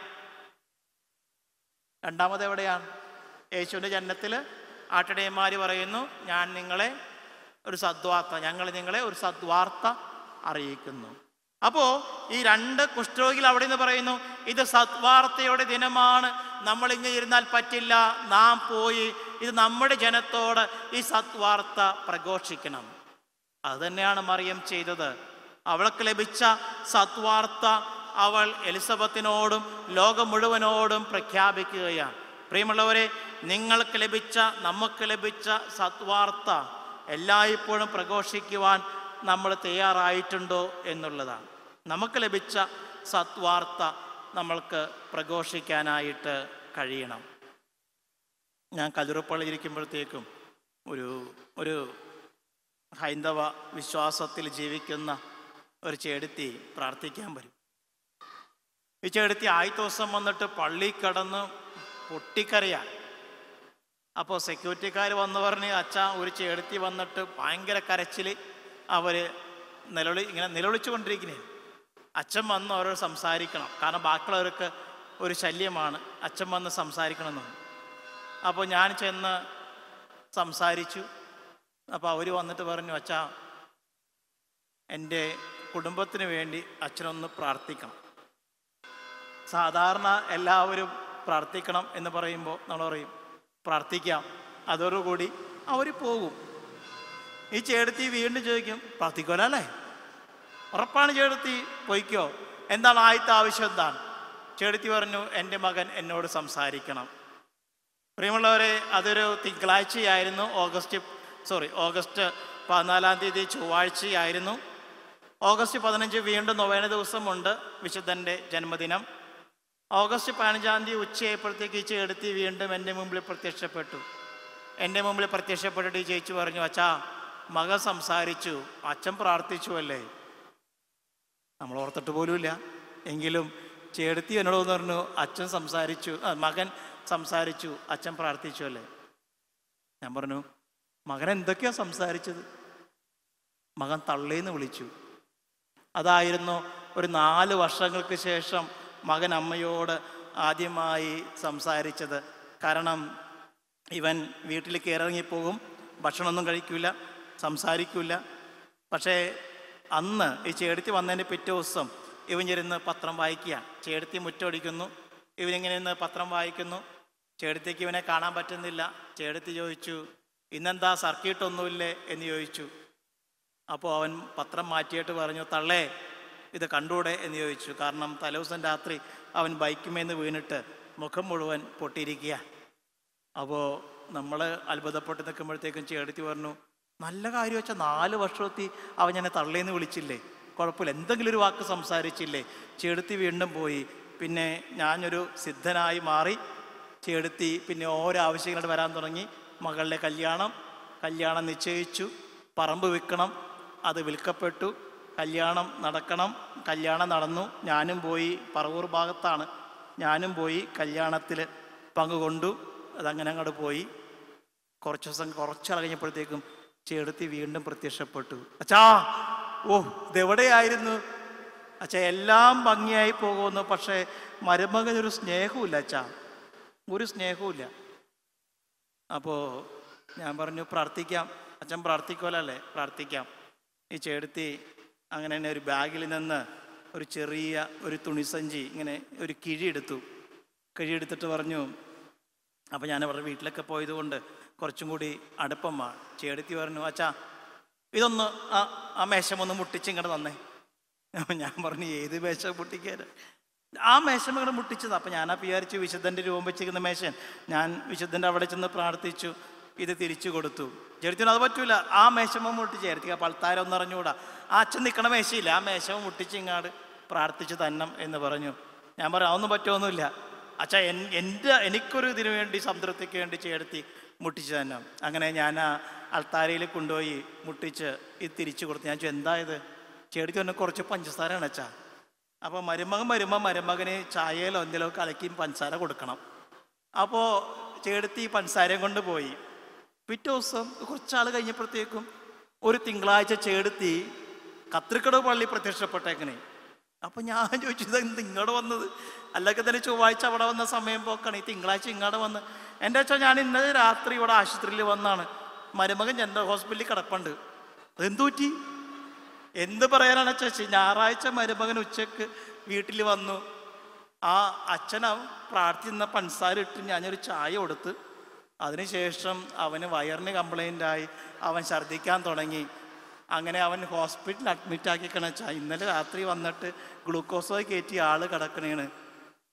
S2: രണ്ടാമത് എവിടെയാണ് യേശുവിൻ്റെ ജനനത്തിൽ ആട്ടിടയന്മാർ പറയുന്നു ഞാൻ നിങ്ങളെ ഒരു സദ്വാർത്ത ഞങ്ങൾ നിങ്ങളെ ഒരു സദ്വാർത്ത അറിയിക്കുന്നു അപ്പോൾ ഈ രണ്ട് കുഷ്ഠരോഗികൾ അവിടെ നിന്ന് പറയുന്നു ഇത് സദ്വാർത്തയുടെ ദിനമാണ് നമ്മൾ ഇങ്ങനെ ഇരുന്നാൽ പറ്റില്ല നാം പോയി ഇത് നമ്മുടെ ജനത്തോട് ഈ സദ്വാർത്ത പ്രഘോഷിക്കണം അത് തന്നെയാണ് മറിയം ചെയ്തത് അവൾക്ക് ലഭിച്ച സത്വാർത്ത അവൾ എലിസബത്തിനോടും ലോകം മുഴുവനോടും പ്രഖ്യാപിക്കുകയാണ് പ്രിയമുള്ളവരെ നിങ്ങൾക്ക് ലഭിച്ച നമുക്ക് ലഭിച്ച സത്വാർത്ത എല്ലായ്പ്പോഴും പ്രഘോഷിക്കുവാൻ നമ്മൾ തയ്യാറായിട്ടുണ്ടോ എന്നുള്ളതാണ് നമുക്ക് ലഭിച്ച സത്വാർത്ത നമ്മൾക്ക് പ്രഘോഷിക്കാനായിട്ട് കഴിയണം ഞാൻ കതിറുപ്പള്ളിയിൽ ഇരിക്കുമ്പോഴത്തേക്കും ഒരു ഒരു ഹൈന്ദവ വിശ്വാസത്തിൽ ജീവിക്കുന്ന ഒരു ചേടുത്തി പ്രാർത്ഥിക്കാൻ വരും ഈ ചേടുത്തി ആദ്യത്തെ ദിവസം വന്നിട്ട് പള്ളി കടന്ന് പൊട്ടിക്കരയാ അപ്പോൾ സെക്യൂരിറ്റിക്കാർ വന്ന് പറഞ്ഞ് അച്ഛ ഒരു ചേടുത്തി വന്നിട്ട് ഭയങ്കര കരച്ചിൽ അവർ നിലവിളി ഇങ്ങനെ നിലവിളിച്ചു കൊണ്ടിരിക്കുന്നേ അച്ഛൻ വന്ന് അവരോട് സംസാരിക്കണം കാരണം ബാക്കിയുള്ളവർക്ക് ഒരു ശല്യമാണ് അച്ഛൻ വന്ന് സംസാരിക്കണമെന്ന് അപ്പോൾ ഞാൻ ചെന്ന് സംസാരിച്ചു അപ്പോൾ അവർ വന്നിട്ട് പറഞ്ഞു അച്ഛാ എൻ്റെ കുടുംബത്തിന് വേണ്ടി അച്ഛനൊന്ന് പ്രാർത്ഥിക്കണം സാധാരണ എല്ലാവരും പ്രാർത്ഥിക്കണം എന്ന് പറയുമ്പോൾ നമ്മൾ പറയും പ്രാർത്ഥിക്കാം അതോടുകൂടി അവർ പോകും ഈ ചേടത്തി വീണ്ടും ചോദിക്കും പ്രാർത്ഥിക്കുമല്ലോ അല്ലേ ഉറപ്പാണ് ചേടത്തി പൊയ്ക്കോ എന്താണ് ആദ്യത്തെ ആവശ്യം എന്താണ് ചേടത്തി പറഞ്ഞു എൻ്റെ മകൻ എന്നോട് സംസാരിക്കണം പ്രിയമുള്ളവരെ അതൊരു തിങ്കളാഴ്ചയായിരുന്നു ഓഗസ്റ്റ് സോറി ഓഗസ്റ്റ് പതിനാലാം തീയതി ചൊവ്വാഴ്ചയായിരുന്നു ഓഗസ്റ്റ് പതിനഞ്ച് വീണ്ടും നൊവേന ദിവസമുണ്ട് വിശുദ്ധൻ്റെ ജന്മദിനം ഓഗസ്റ്റ് പതിനഞ്ചാം തീയതി ഉച്ചയായപ്പോഴത്തേക്ക് ഈ ചേടത്തി വീണ്ടും എൻ്റെ മുമ്പിൽ പ്രത്യക്ഷപ്പെട്ടു എൻ്റെ മുമ്പിൽ പ്രത്യക്ഷപ്പെട്ടിട്ട് ഈ ചേച്ചി പറഞ്ഞു അച്ഛാ മകൻ സംസാരിച്ചു അച്ഛൻ പ്രാർത്ഥിച്ചു അല്ലേ നമ്മൾ ഓർത്തിട്ട് പോലുമില്ല എങ്കിലും ചേടത്തി എന്നോട് വന്ന് പറഞ്ഞു അച്ഛൻ സംസാരിച്ചു ആ, മകൻ സംസാരിച്ചു അച്ഛൻ പ്രാർത്ഥിച്ചു അല്ലേ ഞാൻ പറഞ്ഞു മകൻ എന്തൊക്കെയാ സംസാരിച്ചത് മകൻ തള്ളേന്ന് വിളിച്ചു അതായിരുന്നു ഒരു നാല് വർഷങ്ങൾക്ക് ശേഷം മകൻ അമ്മയോട് ആദ്യമായി സംസാരിച്ചത് കാരണം ഇവൻ വീട്ടിൽ കയറിറങ്ങിപ്പോകും ഭക്ഷണമൊന്നും കഴിക്കില്ല സംസാരിക്കില്ല പക്ഷേ അന്ന് ഈ ചേടത്തി വന്നതിൻ്റെ പിറ്റേ ദിവസം ഇവൻ ഇരുന്ന് പത്രം വായിക്കുക ചേടത്തി മുറ്റമടിക്കുന്നു ഇവനിങ്ങനെ ഇരുന്ന് പത്രം വായിക്കുന്നു ചേടത്തിക്ക് ഇവനെ കാണാൻ പറ്റുന്നില്ല ചേടത്തി ചോദിച്ചു ഇന്നെന്താ സർക്കിട്ടൊന്നുമില്ലേ എന്ന് ചോദിച്ചു അപ്പോൾ അവൻ പത്രം മാറ്റിയിട്ട് പറഞ്ഞു തള്ളേ ഇത് കണ്ടൂടെ എന്ന് ചോദിച്ചു കാരണം തലേദിവസം രാത്രി അവൻ ബൈക്കുമേന്ന് വീണിട്ട് മുഖം മുഴുവൻ പൊട്ടിയിരിക്കുക അപ്പോൾ നമ്മൾ അത്ഭുതപ്പെട്ട് നിൽക്കുമ്പോഴത്തേക്കും ചേടത്തി പറഞ്ഞു നല്ല കാര്യം വെച്ചാൽ നാല് വർഷത്തി അവൻ എന്നെ തള്ളേന്ന് വിളിച്ചില്ലേ കുഴപ്പമില്ല എന്തെങ്കിലും ഒരു വാക്ക് സംസാരിച്ചില്ലേ ചേടത്തി വീണ്ടും പോയി പിന്നെ ഞാനൊരു സിദ്ധനായി മാറി ചേടത്തി പിന്നെ ഓരോ ആവശ്യങ്ങളായിട്ട് വരാൻ തുടങ്ങി മകളുടെ കല്യാണം കല്യാണം നിശ്ചയിച്ചു പറമ്പ് വിൽക്കണം അത് വിൽക്കപ്പെട്ടു കല്യാണം നടക്കണം കല്യാണം നടന്നു ഞാനും പോയി പറവൂർ ഭാഗത്താണ് ഞാനും പോയി കല്യാണത്തിൽ പങ്കുകൊണ്ടു അതങ്ങനെ അങ്ങോട്ട് പോയി കുറച്ച് ദിവസം കുറച്ചാൾ കഴിഞ്ഞപ്പോഴത്തേക്കും ചേടത്തി വീണ്ടും പ്രത്യക്ഷപ്പെട്ടു അച്ഛാ ഓ ഇതെവിടെയായിരുന്നു അച്ഛാ എല്ലാം ഭംഗിയായി പോകുന്നു പക്ഷേ മരുമകനൊരു സ്നേഹമില്ല അച്ഛാ ഒരു സ്നേഹവുമില്ല അപ്പോൾ ഞാൻ പറഞ്ഞു പ്രാർത്ഥിക്കാം അച്ഛൻ പ്രാർത്ഥിക്കുമല്ലോ അല്ലേ പ്രാർത്ഥിക്കാം ഈ ചേടത്തി അങ്ങനെ തന്നെ ഒരു ബാഗിൽ നിന്ന് ഒരു ചെറിയ ഒരു തുണിസഞ്ചി ഇങ്ങനെ ഒരു കിഴി എടുത്തു കിഴി എടുത്തിട്ട് പറഞ്ഞു അപ്പോൾ ഞാൻ അവരുടെ വീട്ടിലൊക്കെ പോയതുകൊണ്ട് കുറച്ചും കൂടി അടുപ്പമാണ് ചേടത്തി പറഞ്ഞു അച്ഛാ ഇതൊന്ന് ആ ആ മേശം ഒന്ന് മുട്ടിച്ച് ഇങ്ങോട്ട് തന്നേ അപ്പോൾ ഞാൻ പറഞ്ഞു ഏത് മേശ മുട്ടിക്കാൻ ആ മേശം ഇങ്ങോട്ട് മുട്ടിച്ചത് അപ്പം ഞാൻ ആ വിചാരിച്ചു വിശുദ്ധൻ്റെ രൂപം വെച്ചിരിക്കുന്ന മേശൻ ഞാൻ വിശുദ്ധൻ്റെ അവിടെ ചെന്ന് പ്രാർത്ഥിച്ചു ഇത് തിരിച്ചു കൊടുത്തു ചേർത്തിന് അത് പറ്റൂല ആ മേശമ മുട്ടിച്ച് ചേർത്തി ആ പൾത്താരം ഒന്നും അറിഞ്ഞുകൂടാ ആ അച്ഛൻ നിൽക്കണ മേശയില്ല ആ മേശമ മുട്ടിച്ച് ഇങ്ങാട് പ്രാർത്ഥിച്ചു തന്നം എന്ന് പറഞ്ഞു ഞാൻ പറഞ്ഞു അതൊന്നും പറ്റുമൊന്നുമില്ല അച്ഛാ എൻ എൻ്റെ എനിക്കൊരു ഇതിനു വേണ്ടി സംതൃപ്തിക്ക് വേണ്ടി ചേർത്തി മുട്ടിച്ച് തന്നെ അങ്ങനെ ഞാൻ ആ അൾത്താരയിൽ കൊണ്ടുപോയി മുട്ടിച്ച് ഇത് തിരിച്ചു കൊടുത്തു ഞാൻ ചോദിച്ചു എന്താ ഇത് ചേടിക്ക് തന്നെ കുറച്ച് പഞ്ചസാരയാണ് അച്ഛാ അപ്പോൾ മരുമകൻ വരുമ്പോൾ മരുമകന് ചായയിലോ എന്തെങ്കിലുമോ കലക്കിയും പഞ്ചസാര കൊടുക്കണം അപ്പോൾ ചേടത്തി പഞ്ചസാരയും കൊണ്ട് പോയി പിറ്റേ ദിവസം കുറച്ചാൾ കഴിഞ്ഞപ്പോഴത്തേക്കും ഒരു തിങ്കളാഴ്ച ചേടത്തി കത്രിക്കടവ് പള്ളി പ്രത്യക്ഷപ്പെട്ടേക്കണേ അപ്പൊ ഞാൻ ചോദിച്ചു ഇത് എന്ത് ഇങ്ങോട്ട് വന്നത് അല്ലെങ്കിൽ തന്നെ ചൊവ്വാഴ്ച അവിടെ വന്ന സമയം പോക്കാണ് ഈ തിങ്കളാഴ്ച ഇങ്ങോട്ട് വന്ന് എൻ്റെ അച്ഛൻ ഞാൻ ഇന്നലെ രാത്രി ഇവിടെ ആശുപത്രിയിൽ വന്നാണ് മരുമകൻ ജനറൽ ഹോസ്പിറ്റലിൽ കിടപ്പുണ്ട് അതെന്തു പറ്റി എന്ത് പറയാനാണ് ചേച്ചി ഞായറാഴ്ച മരുമകൻ ഉച്ചക്ക് വീട്ടിൽ വന്നു ആ അച്ഛൻ പ്രാർത്ഥിക്കുന്ന പഞ്ചസാര ഇട്ട് ഞാനൊരു ചായ കൊടുത്ത് അതിനുശേഷം അവന് വയറിന് കംപ്ലൈൻ്റ് ആയി അവൻ ഛർദ്ദിക്കാൻ തുടങ്ങി അങ്ങനെ അവൻ ഹോസ്പിറ്റലിൽ അഡ്മിറ്റ് ആക്കിക്കണ വെച്ചാൽ ഇന്നലെ രാത്രി വന്നിട്ട് ഗ്ലൂക്കോസോ കയറ്റി ആള് കിടക്കണേണ്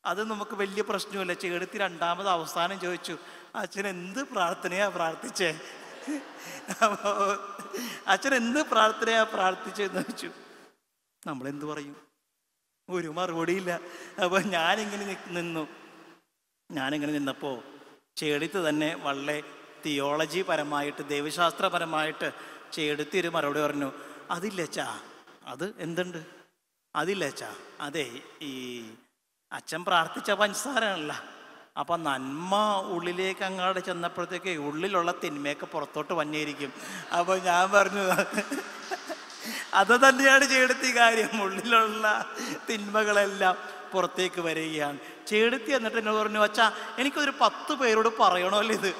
S2: അത് നമുക്ക് വലിയ പ്രശ്നമില്ല ചേടത്തി രണ്ടാമത് അവസാനം ചോദിച്ചു അച്ഛൻ എന്ത് പ്രാർത്ഥനയാ പ്രാർത്ഥിച്ചേ അപ്പോ അച്ഛൻ എന്ത് പ്രാർത്ഥനയാ പ്രാർത്ഥിച്ചെന്ന് ചോദിച്ചു നമ്മൾ എന്ത് പറയും ഒരു മറുപടിയില്ല അപ്പൊ ഞാനിങ്ങനെ നി- നിന്നു ഞാനിങ്ങനെ നിന്നപ്പോൾ ചേടത്ത് തന്നെ വളരെ തിയോളജി പരമായിട്ട് ദൈവശാസ്ത്രപരമായിട്ട് ചേടത്തി ഒരു മറുപടി പറഞ്ഞു അതില്ല അച്ഛാ അത് എന്തുണ്ട് അതില്ല അച്ഛാ അതെ ഈ അച്ഛൻ പ്രാർത്ഥിച്ച പഞ്ചസാരല്ല അപ്പം നന്മ ഉള്ളിലേക്ക് അങ്ങോട്ട് ചെന്നപ്പോഴത്തേക്ക് ഉള്ളിലുള്ള തിന്മയൊക്കെ പുറത്തോട്ട് വന്നിരിക്കും അപ്പോൾ ഞാൻ പറഞ്ഞു അത് തന്നെയാണ് ചേടത്തി കാര്യം ഉള്ളിലുള്ള തിന്മകളെല്ലാം പുറത്തേക്ക് വരികയാണ് ചേടത്തി എന്നിട്ട് എന്നോട് പറഞ്ഞു അച്ഛാ എനിക്കൊരു പത്ത് പേരോട് പറയണമല്ലോ ഇത്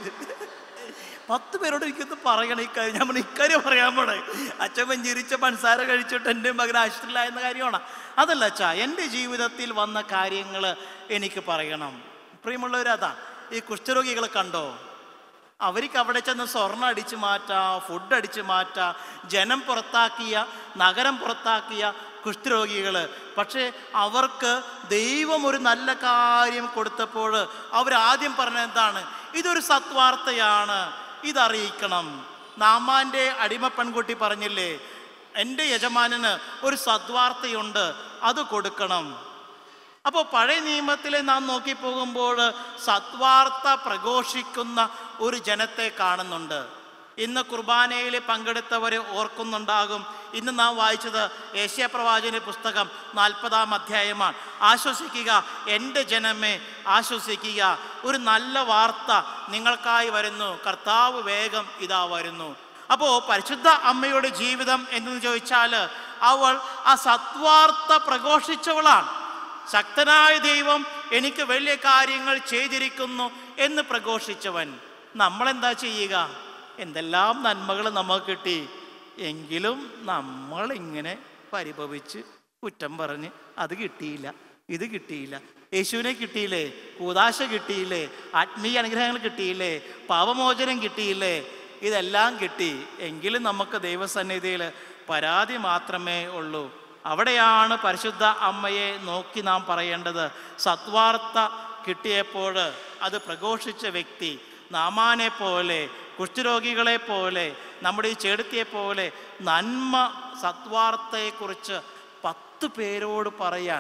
S2: പത്ത് പേരോട് എനിക്കൊന്ന് പറയണം ഇക്കാര്യം ഞാൻ പറഞ്ഞു ഇക്കാര്യം പറയാൻ പോണേ അച്ഛൻ പഞ്ചരിച്ച പഞ്ചസാര കഴിച്ചിട്ട് എൻ്റെ മകൻ ആശുപത്രിയിലായെന്ന കാര്യമാണ് അതല്ല അച്ഛാ എൻ്റെ ജീവിതത്തിൽ വന്ന കാര്യങ്ങൾ എനിക്ക് പറയണം പ്രിയമുള്ളവരതാ ഈ കുഷ്ഠരോഗികളെ കണ്ടോ അവർക്ക് അവിടെ ചെന്ന് സ്വർണ്ണം അടിച്ചു മാറ്റാം ഫുഡ് അടിച്ചു മാറ്റാം ജനം പുറത്താക്കിയ നഗരം പുറത്താക്കിയ കുഷ്ഠരോഗികൾ പക്ഷേ അവർക്ക് ദൈവം ഒരു നല്ല കാര്യം കൊടുത്തപ്പോൾ അവരാദ്യം പറഞ്ഞത് എന്താണ് ഇതൊരു സത്വാർത്തയാണ് ഇതറിയിക്കണം നാമാൻ്റെ അടിമ പെൺകുട്ടി പറഞ്ഞില്ലേ എൻ്റെ യജമാനന് ഒരു സദ്വാർത്തയുണ്ട് അത് കൊടുക്കണം അപ്പോൾ പഴയ നിയമത്തിലെ നാം നോക്കി പോകുമ്പോൾ സത്വാർത്ത പ്രഘോഷിക്കുന്ന ഒരു ജനത്തെ കാണുന്നുണ്ട് ഇന്ന് കുർബാനയിൽ പങ്കെടുത്തവർ ഓർക്കുന്നുണ്ടാകും ഇന്ന് നാം വായിച്ചത് ഏഷ്യ പ്രവാചന പുസ്തകം നാൽപ്പതാം അധ്യായമാണ് ആശ്വസിക്കുക എൻ്റെ ജനമേ ആശ്വസിക്കുക ഒരു നല്ല വാർത്ത നിങ്ങൾക്കായി വരുന്നു കർത്താവ് വേഗം ഇതാ വരുന്നു അപ്പോൾ പരിശുദ്ധ അമ്മയുടെ ജീവിതം എന്ന് ചോദിച്ചാൽ അവൾ ആ സത്വാർത്ത പ്രഘോഷിച്ചവളാണ് ശക്തനായ ദൈവം എനിക്ക് വലിയ കാര്യങ്ങൾ ചെയ്തിരിക്കുന്നു എന്ന് പ്രഘോഷിച്ചവൻ നമ്മളെന്താ ചെയ്യുക എന്തെല്ലാം നന്മകൾ നമുക്ക് കിട്ടി എങ്കിലും നമ്മൾ ഇങ്ങനെ പരിഭവിച്ച് കുറ്റം പറഞ്ഞ് അത് കിട്ടിയില്ല ഇത് കിട്ടിയില്ല യേശുവിനെ കിട്ടിയില്ലേ കൂതാശ കിട്ടിയില്ലേ ആത്മീയ അനുഗ്രഹങ്ങൾ കിട്ടിയില്ലേ പാപമോചനം കിട്ടിയില്ലേ ഇതെല്ലാം കിട്ടി എങ്കിലും നമുക്ക് ദൈവസന്നിധിയിൽ പരാതി മാത്രമേ ഉള്ളൂ അവിടെയാണ് പരിശുദ്ധ അമ്മയെ നോക്കി നാം പറയേണ്ടത് സത്വാർത്ത കിട്ടിയപ്പോൾ അത് പ്രഘോഷിച്ച വ്യക്തി നാമാനെ പോലെ കുഷ്ഠരോഗികളെ പോലെ നമ്മുടെ ഈ ചെടുത്തിയെ പോലെ നന്മ സത്വാർത്തയെക്കുറിച്ച് പത്ത് പേരോട് പറയാൻ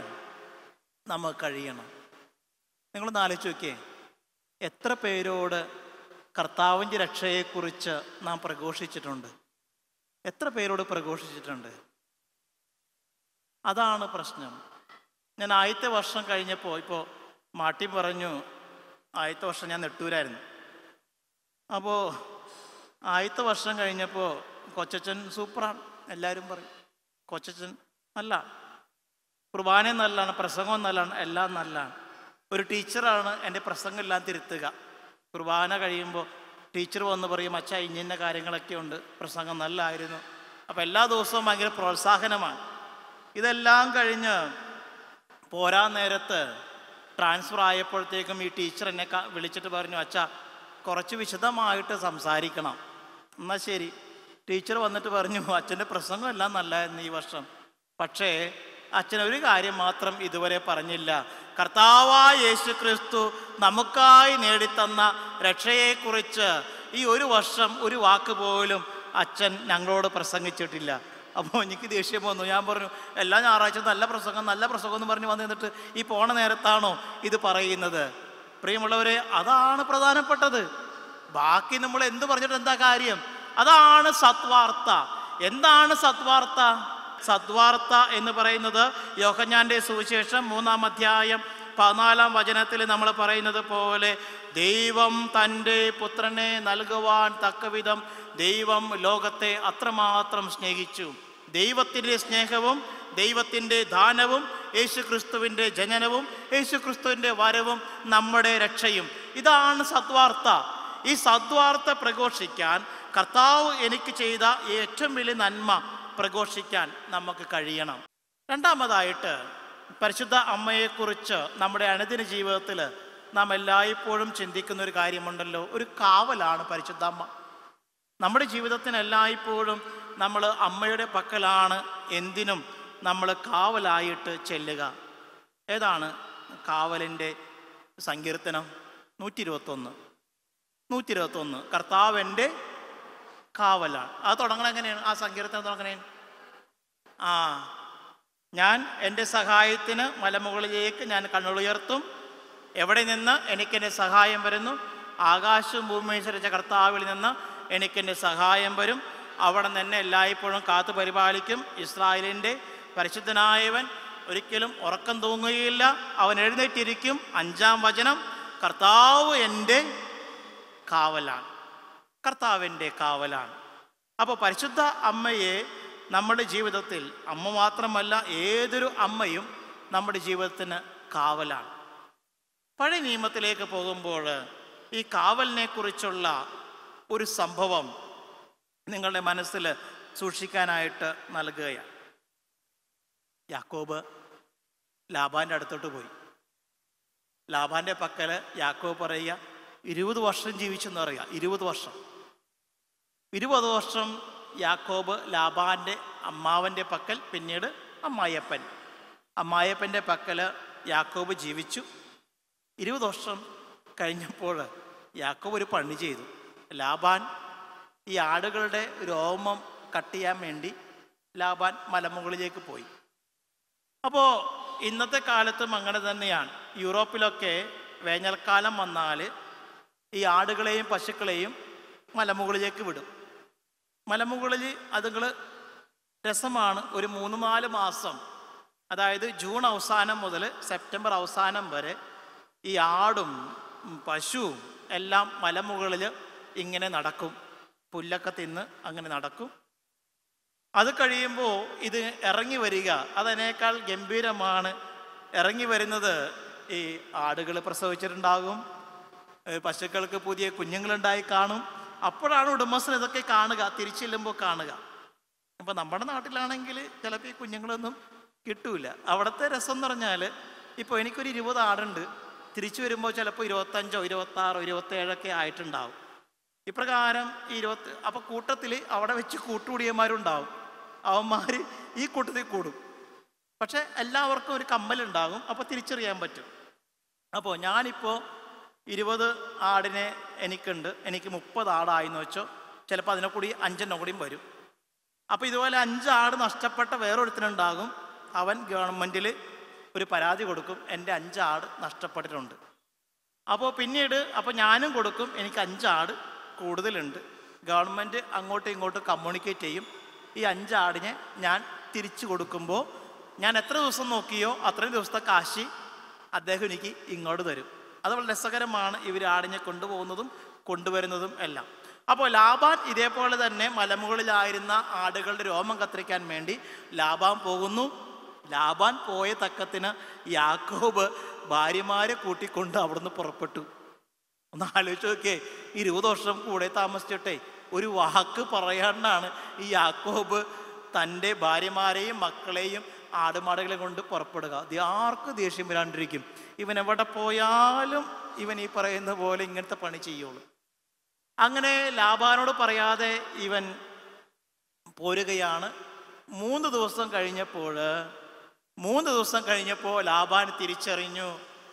S2: നമുക്ക് കഴിയണം നിങ്ങളൊന്ന് ആലോചിച്ച് നോക്കിയേ എത്ര പേരോട് കർത്താവിൻ്റെ രക്ഷയെക്കുറിച്ച് നാം പ്രഘോഷിച്ചിട്ടുണ്ട് എത്ര പേരോട് പ്രഘോഷിച്ചിട്ടുണ്ട് അതാണ് പ്രശ്നം ഞാൻ ആദ്യത്തെ വർഷം കഴിഞ്ഞപ്പോൾ ഇപ്പോൾ മാട്ടി പറഞ്ഞു ആദ്യത്തെ വർഷം ഞാൻ നെട്ടൂരായിരുന്നു അപ്പോൾ ആദ്യത്തെ വർഷം കഴിഞ്ഞപ്പോൾ കൊച്ചച്ചൻ സൂപ്പറാണ് എല്ലാവരും പറയും കൊച്ചച്ചൻ നല്ല കുർബാന നല്ലതാണ് പ്രസംഗം നല്ലതാണ് എല്ലാം നല്ലതാണ് ഒരു ടീച്ചറാണ് എൻ്റെ പ്രസംഗം എല്ലാം തിരുത്തുക കുർബാന കഴിയുമ്പോൾ ടീച്ചർ വന്ന് പറയും അച്ഛാ ഇന്ന കാര്യങ്ങളൊക്കെ ഉണ്ട് പ്രസംഗം നല്ലതായിരുന്നു അപ്പോൾ എല്ലാ ദിവസവും ഭയങ്കര പ്രോത്സാഹനമാണ് ഇതെല്ലാം കഴിഞ്ഞ് പോരാ നേരത്ത് ട്രാൻസ്ഫർ ആയപ്പോഴത്തേക്കും ഈ ടീച്ചർ എന്നെ ക- വിളിച്ചിട്ട് പറഞ്ഞു അച്ഛാ കുറച്ച് വിശദമായിട്ട് സംസാരിക്കണം എന്നാൽ ശരി ടീച്ചർ വന്നിട്ട് പറഞ്ഞു അച്ഛൻ്റെ പ്രസംഗം എല്ലാം നല്ലതായിരുന്നു ഈ വർഷം പക്ഷേ അച്ഛൻ ഒരു കാര്യം മാത്രം ഇതുവരെ പറഞ്ഞില്ല കർത്താവായ യേശു ക്രിസ്തു നമുക്കായി നേടിത്തന്ന രക്ഷയെക്കുറിച്ച് ഈ ഒരു വർഷം ഒരു വാക്ക് പോലും അച്ഛൻ ഞങ്ങളോട് പ്രസംഗിച്ചിട്ടില്ല അപ്പോൾ എനിക്ക് ദേഷ്യം വന്നു ഞാൻ പറഞ്ഞു എല്ലാ ഞായറാഴ്ച നല്ല പ്രസംഗം നല്ല പ്രസംഗം എന്ന് പറഞ്ഞ് വന്നു നിന്നിട്ട് ഈ പോണ നേരത്താണോ ഇത് പറയുന്നത് പ്രിയമുള്ളവരെ അതാണ് പ്രധാനപ്പെട്ടത് ബാക്കി നമ്മൾ എന്ത് പറഞ്ഞിട്ട് എന്താ കാര്യം അതാണ് സത്വാർത്ത എന്താണ് സത്വാർത്ത സത്വാർത്ത എന്ന് പറയുന്നത് യോഹഞ്ഞാന്റെ സുവിശേഷം മൂന്നാം അധ്യായം പതിനാലാം വചനത്തിൽ നമ്മൾ പറയുന്നത് പോലെ ദൈവം തൻ്റെ പുത്രനെ നൽകുവാൻ തക്കവിധം ദൈവം ലോകത്തെ അത്രമാത്രം സ്നേഹിച്ചു ദൈവത്തിൻ്റെ സ്നേഹവും ദൈവത്തിൻ്റെ ദാനവും യേശുക്രിസ്തുവിൻ്റെ ജനനവും യേശുക്രിസ്തുവിൻ്റെ വരവും നമ്മുടെ രക്ഷയും ഇതാണ് സത്വാർത്ത ഈ സദ്വാർത്ത പ്രഘോഷിക്കാൻ കർത്താവ് എനിക്ക് ചെയ്ത ഏറ്റവും വലിയ നന്മ പ്രഘോഷിക്കാൻ നമുക്ക് കഴിയണം രണ്ടാമതായിട്ട് പരിശുദ്ധ അമ്മയെക്കുറിച്ച് നമ്മുടെ അനുദിന ജീവിതത്തിൽ നാം എല്ലായ്പ്പോഴും ചിന്തിക്കുന്ന ഒരു കാര്യമുണ്ടല്ലോ ഒരു കാവലാണ് പരിശുദ്ധ അമ്മ നമ്മുടെ ജീവിതത്തിന് എല്ലായ്പ്പോഴും നമ്മൾ അമ്മയുടെ പക്കലാണ് എന്തിനും നമ്മൾ കാവലായിട്ട് ചെല്ലുക ഏതാണ് കാവലിൻ്റെ സങ്കീർത്തനം നൂറ്റി ഇരുപത്തൊന്ന് നൂറ്റി ഇരുപത്തൊന്ന് കർത്താവിൻ്റെ കാവലാണ് അത് തുടങ്ങണ എങ്ങനെയാണ് ആ സങ്കീർത്തനം തുടങ്ങണേ ആ ഞാൻ എൻ്റെ സഹായത്തിന് മലമുകളിലേക്ക് ഞാൻ കണ്ണുയർത്തും എവിടെ നിന്ന് എനിക്കെൻ്റെ സഹായം വരുന്നു ആകാശവും ഭൂമിയും സൃഷ്ടിച്ച കർത്താവിൽ നിന്ന് എനിക്കെൻ്റെ സഹായം വരും അവിടെ നിന്ന് എന്നെ എല്ലായ്പ്പോഴും കാത്തു പരിപാലിക്കും ഇസ്രായേലിൻ്റെ പരിശുദ്ധനായവൻ ഒരിക്കലും ഉറക്കം തൂങ്ങുകയില്ല അവൻ എഴുന്നേറ്റിരിക്കും അഞ്ചാം വചനം കർത്താവ് എൻ്റെ കാവലാണ് കർത്താവിൻ്റെ കാവലാണ് അപ്പോൾ പരിശുദ്ധ അമ്മയെ നമ്മുടെ ജീവിതത്തിൽ അമ്മ മാത്രമല്ല ഏതൊരു അമ്മയും നമ്മുടെ ജീവിതത്തിന് കാവലാണ് പഴയ നിയമത്തിലേക്ക് പോകുമ്പോൾ ഈ കാവലിനെ കുറിച്ചുള്ള ഒരു സംഭവം നിങ്ങളുടെ മനസ്സിൽ സൂക്ഷിക്കാനായിട്ട് നൽകുകയാണ് യാക്കോബ് ലാബാൻ്റെ അടുത്തോട്ട് പോയി ലാബാൻ്റെ പക്കല് യാക്കോബ് പറയുക ഇരുപത് വർഷം ജീവിച്ചെന്ന് പറയുക ഇരുപത് വർഷം ഇരുപത് വർഷം യാക്കോബ് ലാബാൻ്റെ അമ്മാവൻ്റെ പക്കൽ പിന്നീട് അമ്മായപ്പൻ അമ്മായപ്പൻ്റെ പക്കല് യാക്കോബ് ജീവിച്ചു ഇരുപത് വർഷം കഴിഞ്ഞപ്പോൾ യാക്കോബ് ഒരു പണി ചെയ്തു ലാബാൻ ഈ ആടുകളുടെ രോമം കട്ട് ചെയ്യാൻ വേണ്ടി ലാബാൻ മലമുകളിലേക്ക് പോയി അപ്പോൾ ഇന്നത്തെ കാലത്തും അങ്ങനെ തന്നെയാണ് യൂറോപ്പിലൊക്കെ വേനൽക്കാലം വന്നാൽ ഈ ആടുകളെയും പശുക്കളെയും മലമുകളിലേക്ക് വിടും മലമുകളിൽ അതുങ്ങൾ രസമാണ് ഒരു മൂന്ന് നാല് മാസം അതായത് ജൂൺ അവസാനം മുതൽ സെപ്റ്റംബർ അവസാനം വരെ ഈ ആടും ഉം, പശുവും എല്ലാം മലമുകളിൽ ഇങ്ങനെ നടക്കും പുല്ലൊക്കെ തിന്ന് അങ്ങനെ നടക്കും അത് കഴിയുമ്പോൾ ഇത് ഇറങ്ങി വരിക അതിനേക്കാൾ ഗംഭീരമാണ് ഇറങ്ങി വരുന്നത് ഈ ആടുകൾ പ്രസവിച്ചിട്ടുണ്ടാകും ഏ, പശുക്കൾക്ക് പുതിയ കുഞ്ഞുങ്ങളുണ്ടായി കാണും അപ്പോഴാണ് ഉടമസ്ഥൻ ഇതൊക്കെ കാണുക തിരിച്ചെല്ലുമ്പോൾ കാണുക അപ്പം നമ്മുടെ നാട്ടിലാണെങ്കിൽ ചിലപ്പോൾ ഈ കുഞ്ഞുങ്ങളൊന്നും കിട്ടൂല അവിടുത്തെ രസം എന്ന് പറഞ്ഞാൽ ഇപ്പോൾ എനിക്കൊരു ഇരുപത് ആടുണ്ട് തിരിച്ചു വരുമ്പോൾ ചിലപ്പോൾ ഇരുപത്തഞ്ചോ ഇരുപത്താറോ ഇരുപത്തേഴൊക്കെ ആയിട്ടുണ്ടാവും ഇപ്രകാരം ഈ ഇരുപത്തി അപ്പോൾ കൂട്ടത്തിൽ അവിടെ വെച്ച് കൂട്ടുകൂടിയന്മാരുണ്ടാവും അവന്മാർ ഈ കൂട്ടത്തിൽ കൂടും പക്ഷെ എല്ലാവർക്കും ഒരു കമ്മലുണ്ടാകും അപ്പോൾ തിരിച്ചറിയാൻ പറ്റും അപ്പോൾ ഞാനിപ്പോൾ ഇരുപത് ആടിനെ എനിക്കുണ്ട് എനിക്ക് മുപ്പത് ആടായെന്ന് വെച്ചോ ചിലപ്പോൾ അതിനെ കൂടി അഞ്ചെണ്ണം കൂടിയും വരും അപ്പോൾ ഇതുപോലെ അഞ്ച് ആട് നഷ്ടപ്പെട്ട വേറൊരുത്തനുണ്ടാകും അവൻ ഗവൺമെൻറ്റിൽ ഒരു പരാതി കൊടുക്കും എൻ്റെ അഞ്ച് ആട് നഷ്ടപ്പെട്ടിട്ടുണ്ട് അപ്പോൾ പിന്നീട് അപ്പോൾ ഞാനും കൊടുക്കും എനിക്ക് അഞ്ചാട് കൂടുതലുണ്ട് ഗവൺമെൻറ് അങ്ങോട്ടും ഇങ്ങോട്ടും കമ്മ്യൂണിക്കേറ്റ് ചെയ്യും ഈ അഞ്ചാടിനെ ഞാൻ തിരിച്ചു കൊടുക്കുമ്പോൾ ഞാൻ എത്ര ദിവസം നോക്കിയോ അത്രയും ദിവസത്തെ കാശ് അദ്ദേഹം എനിക്ക് ഇങ്ങോട്ട് തരും അത് വളരെ രസകരമാണ് ഇവർ ആടിനെ കൊണ്ടുപോകുന്നതും കൊണ്ടുവരുന്നതും എല്ലാം അപ്പോൾ ലാബാൻ ഇതേപോലെ തന്നെ മലമുകളിലായിരുന്ന ആടുകളുടെ രോമം കത്തിരിക്കാൻ വേണ്ടി ലാബാൻ പോകുന്നു ലാബാൻ പോയ തക്കത്തിന് യാക്കോബ് ഭാര്യമാരെ കൂട്ടിക്കൊണ്ട് അവിടുന്ന് പുറപ്പെട്ടു ഒന്ന് ആലോചിച്ച് നോക്കിയേ ഇരുപത് വർഷം കൂടെ താമസിച്ചിട്ടേ ഒരു വാക്ക് പറയാണ്ടാണ് ഈ യാക്കോബ് തൻ്റെ ഭാര്യമാരെയും മക്കളെയും ആടുമാടുകളെ കൊണ്ട് പുറപ്പെടുക അത് ആർക്ക് ദേഷ്യം വരാണ്ടിരിക്കും ഇവൻ എവിടെ പോയാലും ഇവൻ ഈ പറയുന്ന പോലെ ഇങ്ങനത്തെ പണി ചെയ്യുള്ളൂ അങ്ങനെ ലാബാനോട് പറയാതെ ഇവൻ പോരുകയാണ് മൂന്ന് ദിവസം കഴിഞ്ഞപ്പോൾ മൂന്ന് ദിവസം കഴിഞ്ഞപ്പോൾ ലാബാൻ തിരിച്ചറിഞ്ഞു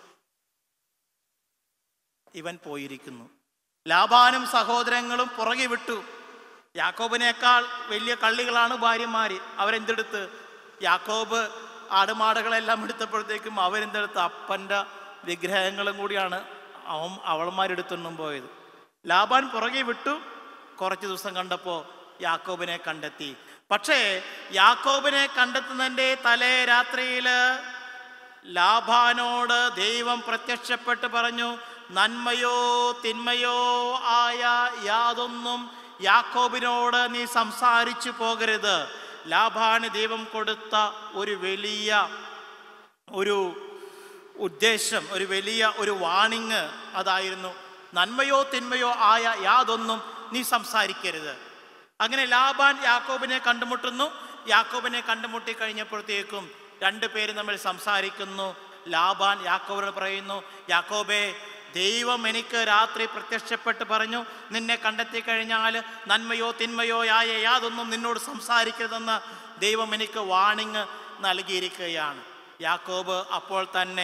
S2: ഇവൻ പോയിരിക്കുന്നു ലാബാനും സഹോദരങ്ങളും പുറകെ വിട്ടു യാക്കോബിനേക്കാൾ വലിയ കള്ളികളാണ് ഭാര്യമാര് അവരെന്തെടുത്ത് യാക്കോബ് ആടുമാടുകളെല്ലാം എടുത്തപ്പോഴത്തേക്കും അവരെന്തെടുത്ത് അപ്പൻ്റെ വിഗ്രഹങ്ങളും കൂടിയാണ് അവൻ അവളന്മാരെടുത്തൊന്നും പോയത് ലാബാൻ പുറകെ വിട്ടു കുറച്ച് ദിവസം കണ്ടപ്പോൾ യാക്കോബിനെ കണ്ടെത്തി പക്ഷേ യാക്കോബിനെ കണ്ടെത്തുന്നതിൻ്റെ തലേ രാത്രിയില് ലാഭാനോട് ദൈവം പ്രത്യക്ഷപ്പെട്ട് പറഞ്ഞു നന്മയോ തിന്മയോ ആയ യാതൊന്നും യാക്കോബിനോട് നീ സംസാരിച്ചു പോകരുത് ലാഭാന് ദൈവം കൊടുത്ത ഒരു വലിയ ഒരു ഉദ്ദേശം ഒരു വലിയ ഒരു വാണിങ് അതായിരുന്നു നന്മയോ തിന്മയോ ആയ യാതൊന്നും നീ സംസാരിക്കരുത് അങ്ങനെ ലാബാൻ യാക്കോബിനെ കണ്ടുമുട്ടുന്നു യാക്കോബിനെ കണ്ടുമുട്ടി കഴിഞ്ഞപ്പോഴത്തേക്കും രണ്ടു പേര് നമ്മൾ സംസാരിക്കുന്നു ലാബാൻ യാക്കോബിനോട് പറയുന്നു യാക്കോബേ ദൈവം എനിക്ക് രാത്രി പ്രത്യക്ഷപ്പെട്ട് പറഞ്ഞു നിന്നെ കണ്ടെത്തി കഴിഞ്ഞാൽ നന്മയോ തിന്മയോ ആയ യാതൊന്നും നിന്നോട് സംസാരിക്കരുതെന്ന് ദൈവം എനിക്ക് വാണിങ് നൽകിയിരിക്കുകയാണ് യാക്കോബ് അപ്പോൾ തന്നെ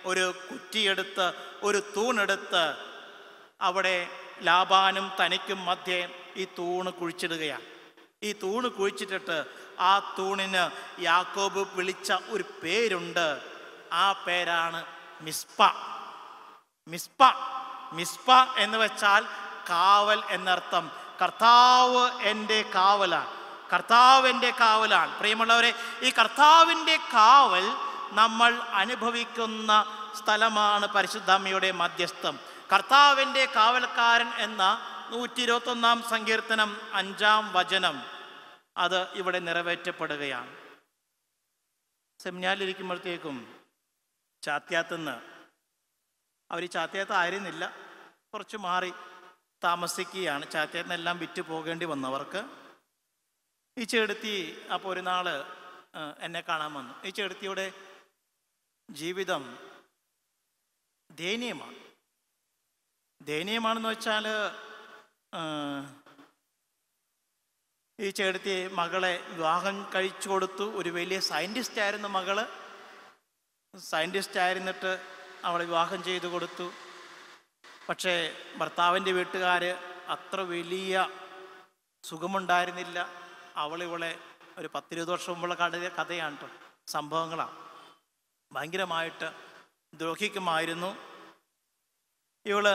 S2: ഒരു കുറ്റിയെടുത്ത് ഒരു തൂണെടുത്ത് അവിടെ ലാബാനും തനിക്കും മധ്യേ ഈ തൂണ് കുഴിച്ചിടുകയാണ് ഈ തൂണ് കുഴിച്ചിട്ടിട്ട് ആ തൂണിന് യാക്കോബ് വിളിച്ച ഒരു പേരുണ്ട് ആ പേരാണ് മിസ്പ മിസ്പ മിസ്പ എന്ന് വെച്ചാൽ കാവൽ എന്നർത്ഥം കർത്താവ് എൻ്റെ കാവലാണ് കർത്താവ് എൻ്റെ കാവലാണ് പ്രിയമുള്ളവരെ ഈ കർത്താവിൻ്റെ കാവൽ നമ്മൾ അനുഭവിക്കുന്ന സ്ഥലമാണ് പരിശുദ്ധമ്മയുടെ മധ്യസ്ഥം കർത്താവിൻ്റെ കാവൽക്കാരൻ എന്ന നൂറ്റി ഇരുപത്തൊന്നാം സങ്കീർത്തനം അഞ്ചാം വചനം അത് ഇവിടെ നിറവേറ്റപ്പെടുകയാണ് സെമിനാലിരിക്കുമ്പോഴത്തേക്കും ചാത്യാത്തുനിന്ന് അവർ ചാത്തയത്ത് ആയിരുന്നില്ല കുറച്ച് മാറി താമസിക്കുകയാണ് ചാത്തയത്തിനെല്ലാം വിറ്റ് പോകേണ്ടി വന്നവർക്ക് ഈ ചെടുത്തി അപ്പോൾ ഒരു നാള് ആ, എന്നെ കാണാൻ വന്നു ഈ ചെടുത്തിയുടെ ജീവിതം ദയനീയമാണ് ദയനീയമാണെന്ന് വെച്ചാൽ ഈ ചേടത്തി മകളെ വിവാഹം കഴിച്ചു കൊടുത്തു ഒരു വലിയ സയൻറ്റിസ്റ്റ് ആയിരുന്നു മകള് സയൻറ്റിസ്റ്റ് ആയിരുന്നിട്ട് അവളെ വിവാഹം ചെയ്തു കൊടുത്തു പക്ഷേ ഭർത്താവിൻ്റെ വീട്ടുകാർ അത്ര വലിയ സുഖമുണ്ടായിരുന്നില്ല അവളിവളെ ഒരു പത്തിരുപത് വർഷം മുമ്പുള്ള കഥ കഥയാണ് കേട്ടോ സംഭവങ്ങളാണ് ഭയങ്കരമായിട്ട് ദ്രോഹിക്കുമായിരുന്നു ഇവള്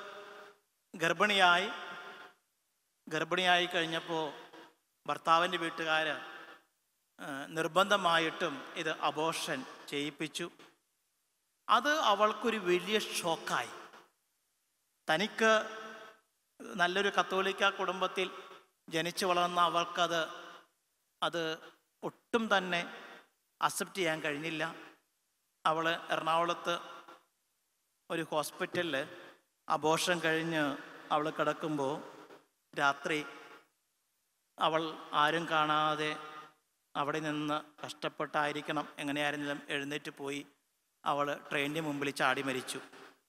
S2: ഗർഭിണിയായി ഗർഭിണിയായി കഴിഞ്ഞപ്പോൾ ഭർത്താവിൻ്റെ വീട്ടുകാർ നിർബന്ധമായിട്ടും ഇത് അബോഷൻ ചെയ്യിപ്പിച്ചു അത് അവൾക്കൊരു വലിയ ഷോക്കായി തനിക്ക് നല്ലൊരു കത്തോലിക്ക കുടുംബത്തിൽ ജനിച്ചു വളർന്ന അവൾക്കത് അത് ഒട്ടും തന്നെ അക്സെപ്റ്റ് ചെയ്യാൻ കഴിഞ്ഞില്ല അവൾ എറണാകുളത്ത് ഒരു ഹോസ്പിറ്റലിൽ അബോഷം കഴിഞ്ഞ് അവൾ കിടക്കുമ്പോൾ രാത്രി അവൾ ആരും കാണാതെ അവിടെ നിന്ന് കഷ്ടപ്പെട്ടായിരിക്കണം എങ്ങനെയായിരുന്നാലും എഴുന്നേറ്റ് പോയി അവൾ ട്രെയിനിൻ്റെ മുമ്പിൽ ചാടി മരിച്ചു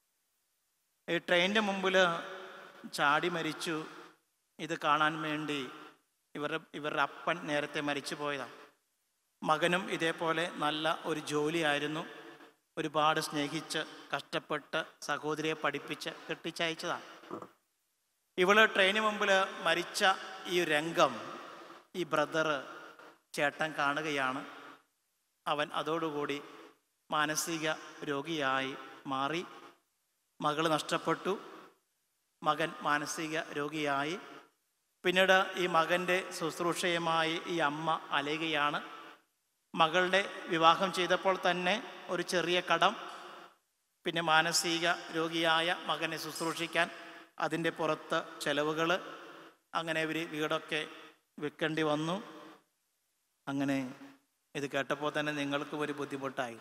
S2: ഈ ട്രെയിനിൻ്റെ മുമ്പിൽ ചാടി മരിച്ചു ഇത് കാണാൻ വേണ്ടി ഇവരുടെ ഇവരുടെ അപ്പൻ നേരത്തെ മരിച്ചു പോയതാണ് മകനും ഇതേപോലെ നല്ല ഒരു ജോലിയായിരുന്നു ഒരുപാട് സ്നേഹിച്ച് കഷ്ടപ്പെട്ട് സഹോദരിയെ പഠിപ്പിച്ച് കെട്ടിച്ചയച്ചതാണ് ഇവള് ട്രെയിന് മുമ്പിൽ മരിച്ച ഈ രംഗം ഈ ബ്രദർ ചേട്ടൻ കാണുകയാണ് അവൻ അതോടുകൂടി മാനസിക രോഗിയായി മാറി മകൾ നഷ്ടപ്പെട്ടു മകൻ മാനസിക രോഗിയായി പിന്നീട് ഈ മകൻ്റെ ശുശ്രൂഷയുമായി ഈ അമ്മ അലയുകയാണ് മകളുടെ വിവാഹം ചെയ്തപ്പോൾ തന്നെ ഒരു ചെറിയ കടം പിന്നെ മാനസിക രോഗിയായ മകനെ ശുശ്രൂഷിക്കാൻ അതിൻ്റെ പുറത്ത് ചെലവുകൾ അങ്ങനെ ഇവർ വീടൊക്കെ വിൽക്കേണ്ടി വന്നു അങ്ങനെ ഇത് കേട്ടപ്പോൾ തന്നെ നിങ്ങൾക്കും ഒരു ബുദ്ധിമുട്ടായി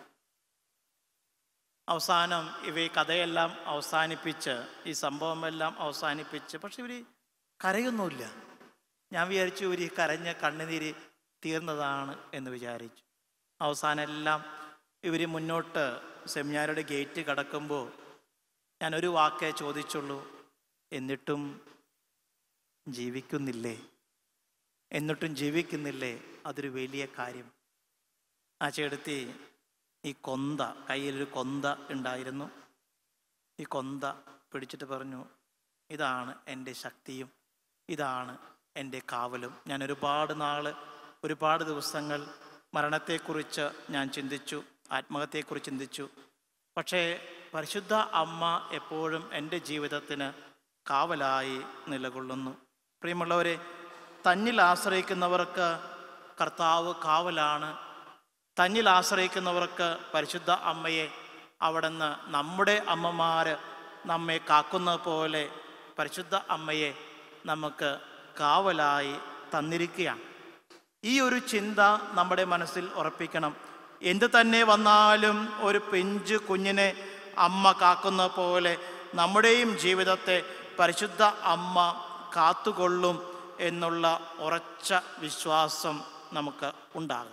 S2: അവസാനം ഇവ ഈ കഥയെല്ലാം അവസാനിപ്പിച്ച് ഈ സംഭവമെല്ലാം അവസാനിപ്പിച്ച് പക്ഷെ ഇവർ കരയൊന്നുമില്ല ഞാൻ വിചാരിച്ചു ഇവർ ഈ കരഞ്ഞ കണ്ണുനീര് തീർന്നതാണ് എന്ന് വിചാരിച്ചു അവസാനം എല്ലാം ഇവർ മുന്നോട്ട് സെമിനാരുടെ ഗേറ്റ് കടക്കുമ്പോൾ ഞാൻ ഒരു വാക്കേ ചോദിച്ചുള്ളൂ എന്നിട്ടും ജീവിക്കുന്നില്ലേ എന്നിട്ടും ജീവിക്കുന്നില്ലേ അതൊരു വലിയ കാര്യം ആ ചേടത്തി ഈ കൊന്ത കയ്യിലൊരു കൊന്ത ഉണ്ടായിരുന്നു ഈ കൊന്ത പിടിച്ചിട്ട് പറഞ്ഞു ഇതാണ് എൻ്റെ ശക്തിയും ഇതാണ് എൻ്റെ കാവലും ഞാൻ ഒരുപാട് നാൾ ഒരുപാട് ദിവസങ്ങൾ മരണത്തെക്കുറിച്ച് ഞാൻ ചിന്തിച്ചു ആത്മഹത്യയെക്കുറിച്ച് ചിന്തിച്ചു പക്ഷേ പരിശുദ്ധ അമ്മ എപ്പോഴും എൻ്റെ ജീവിതത്തിന് കാവലായി നിലകൊള്ളുന്നു പ്രിയമുള്ളവരെ തന്നിൽ ആശ്രയിക്കുന്നവർക്ക് കർത്താവ് കാവലാണ് തന്നിൽ ആശ്രയിക്കുന്നവർക്ക് പരിശുദ്ധ അമ്മയെ അവിടുന്ന് നമ്മുടെ അമ്മമാർ നമ്മെ കാക്കുന്നത് പോലെ പരിശുദ്ധ അമ്മയെ നമുക്ക് കാവലായി തന്നിരിക്കുകയാണ് ഈ ഒരു ചിന്ത നമ്മുടെ മനസ്സിൽ ഉറപ്പിക്കണം എന്ത് തന്നെ വന്നാലും ഒരു പിഞ്ചു കുഞ്ഞിനെ അമ്മ കാക്കുന്ന പോലെ നമ്മുടെയും ജീവിതത്തെ പരിശുദ്ധ അമ്മ കാത്തുകൊള്ളും എന്നുള്ള ഉറച്ച വിശ്വാസം നമുക്ക് ഉണ്ടാകും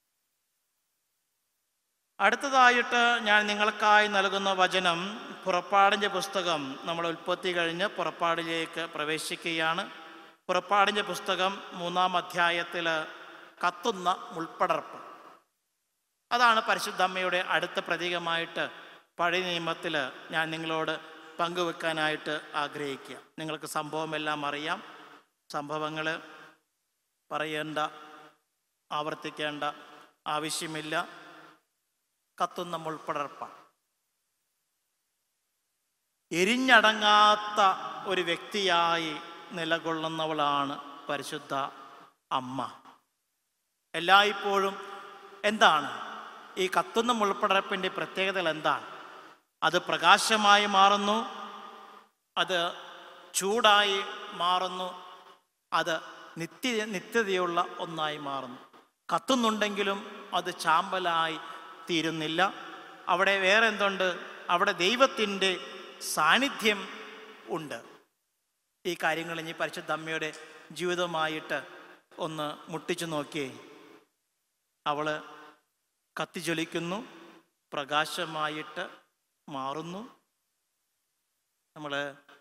S2: അടുത്തതായിട്ട് ഞാൻ നിങ്ങൾക്കായി നൽകുന്ന വചനം പുറപ്പാടിൻ്റെ പുസ്തകം നമ്മൾ ഉൽപ്പത്തി കഴിഞ്ഞ് പുറപ്പാടിലേക്ക് പ്രവേശിക്കുകയാണ് പുറപ്പാടിൻ്റെ പുസ്തകം മൂന്നാം അധ്യായത്തിൽ കത്തുന്ന മുൾപ്പടർപ്പ് അതാണ് പരിശുദ്ധമ്മയുടെ അടുത്ത പ്രതീകമായിട്ട് പഴയ നിയമത്തിൽ ഞാൻ നിങ്ങളോട് പങ്കുവെക്കാനായിട്ട് ആഗ്രഹിക്കുക നിങ്ങൾക്ക് സംഭവമെല്ലാം അറിയാം സംഭവങ്ങൾ പറയേണ്ട ആവർത്തിക്കേണ്ട ആവശ്യമില്ല കത്തുന്ന മുൾപ്പടർപ്പാണ് എരിഞ്ഞടങ്ങാത്ത ഒരു വ്യക്തിയായി നിലകൊള്ളുന്നവളാണ് പരിശുദ്ധ അമ്മ എല്ലായ്പ്പോഴും എന്താണ് ഈ കത്തുന്ന മുൾപ്പടർപ്പിൻ്റെ പ്രത്യേകതകൾ എന്താണ് അത് പ്രകാശമായി മാറുന്നു അത് ചൂടായി മാറുന്നു അത് നിത്യ നിത്യതയുള്ള ഒന്നായി മാറുന്നു കത്തുന്നുണ്ടെങ്കിലും അത് ചാമ്പലായി തീരുന്നില്ല അവിടെ വേറെ എന്തുണ്ട് അവിടെ ദൈവത്തിൻ്റെ സാന്നിധ്യം ഉണ്ട് ഈ കാര്യങ്ങൾ ഇനി പരിശുദ്ധ അമ്മയുടെ ജീവിതമായിട്ട് ഒന്ന് മുട്ടിച്ചു നോക്കിയേ അവള് കത്തിജ്വലിക്കുന്നു പ്രകാശമായിട്ട് മാറുന്നു നമ്മൾ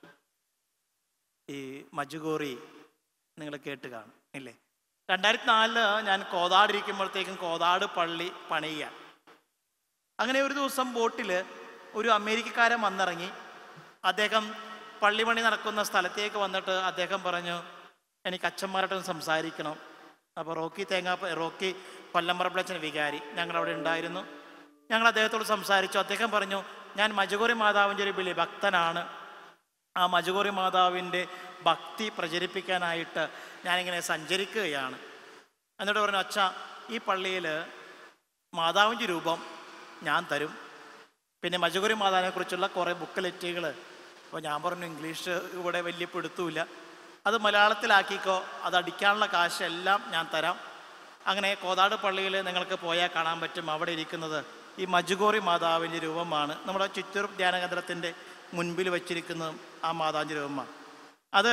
S2: ഈ മജുഗോറി നിങ്ങൾ കേട്ട് കാണും ഇല്ലേ രണ്ടായിരത്തി നാലില് ഞാൻ കോതാടിരിക്കുമ്പോഴത്തേക്കും കോതാട് പള്ളി പണിയുക അങ്ങനെ ഒരു ദിവസം ബോട്ടിൽ ഒരു അമേരിക്കക്കാരൻ വന്നിറങ്ങി അദ്ദേഹം പള്ളിപണി നടക്കുന്ന സ്ഥലത്തേക്ക് വന്നിട്ട് അദ്ദേഹം പറഞ്ഞു എനിക്ക് അച്ഛന്മാരായിട്ടൊന്ന് സംസാരിക്കണം അപ്പോൾ റോക്കി തേങ്ങാ റോക്കി കൊല്ലമ്പറപ്പിളച്ചൻ വികാരി ഞങ്ങളവിടെ ഉണ്ടായിരുന്നു ഞങ്ങൾ അദ്ദേഹത്തോട് സംസാരിച്ചു അദ്ദേഹം പറഞ്ഞു ഞാൻ മജുഗോറി മാതാവിൻ്റെ ഒരു വലിയ ഭക്തനാണ് ആ മജുഗോറി മാതാവിൻ്റെ ഭക്തി പ്രചരിപ്പിക്കാനായിട്ട് ഞാനിങ്ങനെ സഞ്ചരിക്കുകയാണ് എന്നിട്ട് പറഞ്ഞു അച്ഛ ഈ പള്ളിയിൽ മാതാവിൻ്റെ രൂപം ഞാൻ തരും പിന്നെ മജുഗുരി മാതാവിനെ കുറിച്ചുള്ള കുറേ ബുക്കലെറ്റുകൾ അപ്പോൾ ഞാൻ പറഞ്ഞു ഇംഗ്ലീഷ് ഇവിടെ വലിയ പിടുത്തമില്ല അത് മലയാളത്തിലാക്കിക്കോ അത് അടിക്കാനുള്ള കാശെല്ലാം ഞാൻ തരാം അങ്ങനെ കോതാട് പള്ളിയിൽ നിങ്ങൾക്ക് പോയാൽ കാണാൻ പറ്റും അവിടെ ഇരിക്കുന്നത് ഈ മജുഗോറി മാതാവിൻ്റെ രൂപമാണ് നമ്മുടെ ചിറ്റൂർ ധ്യാനകേന്ദ്രത്തിൻ്റെ മുൻപിൽ വച്ചിരിക്കുന്നതും ആ മാതാവിൻ്റെ രൂപമാണ് അത്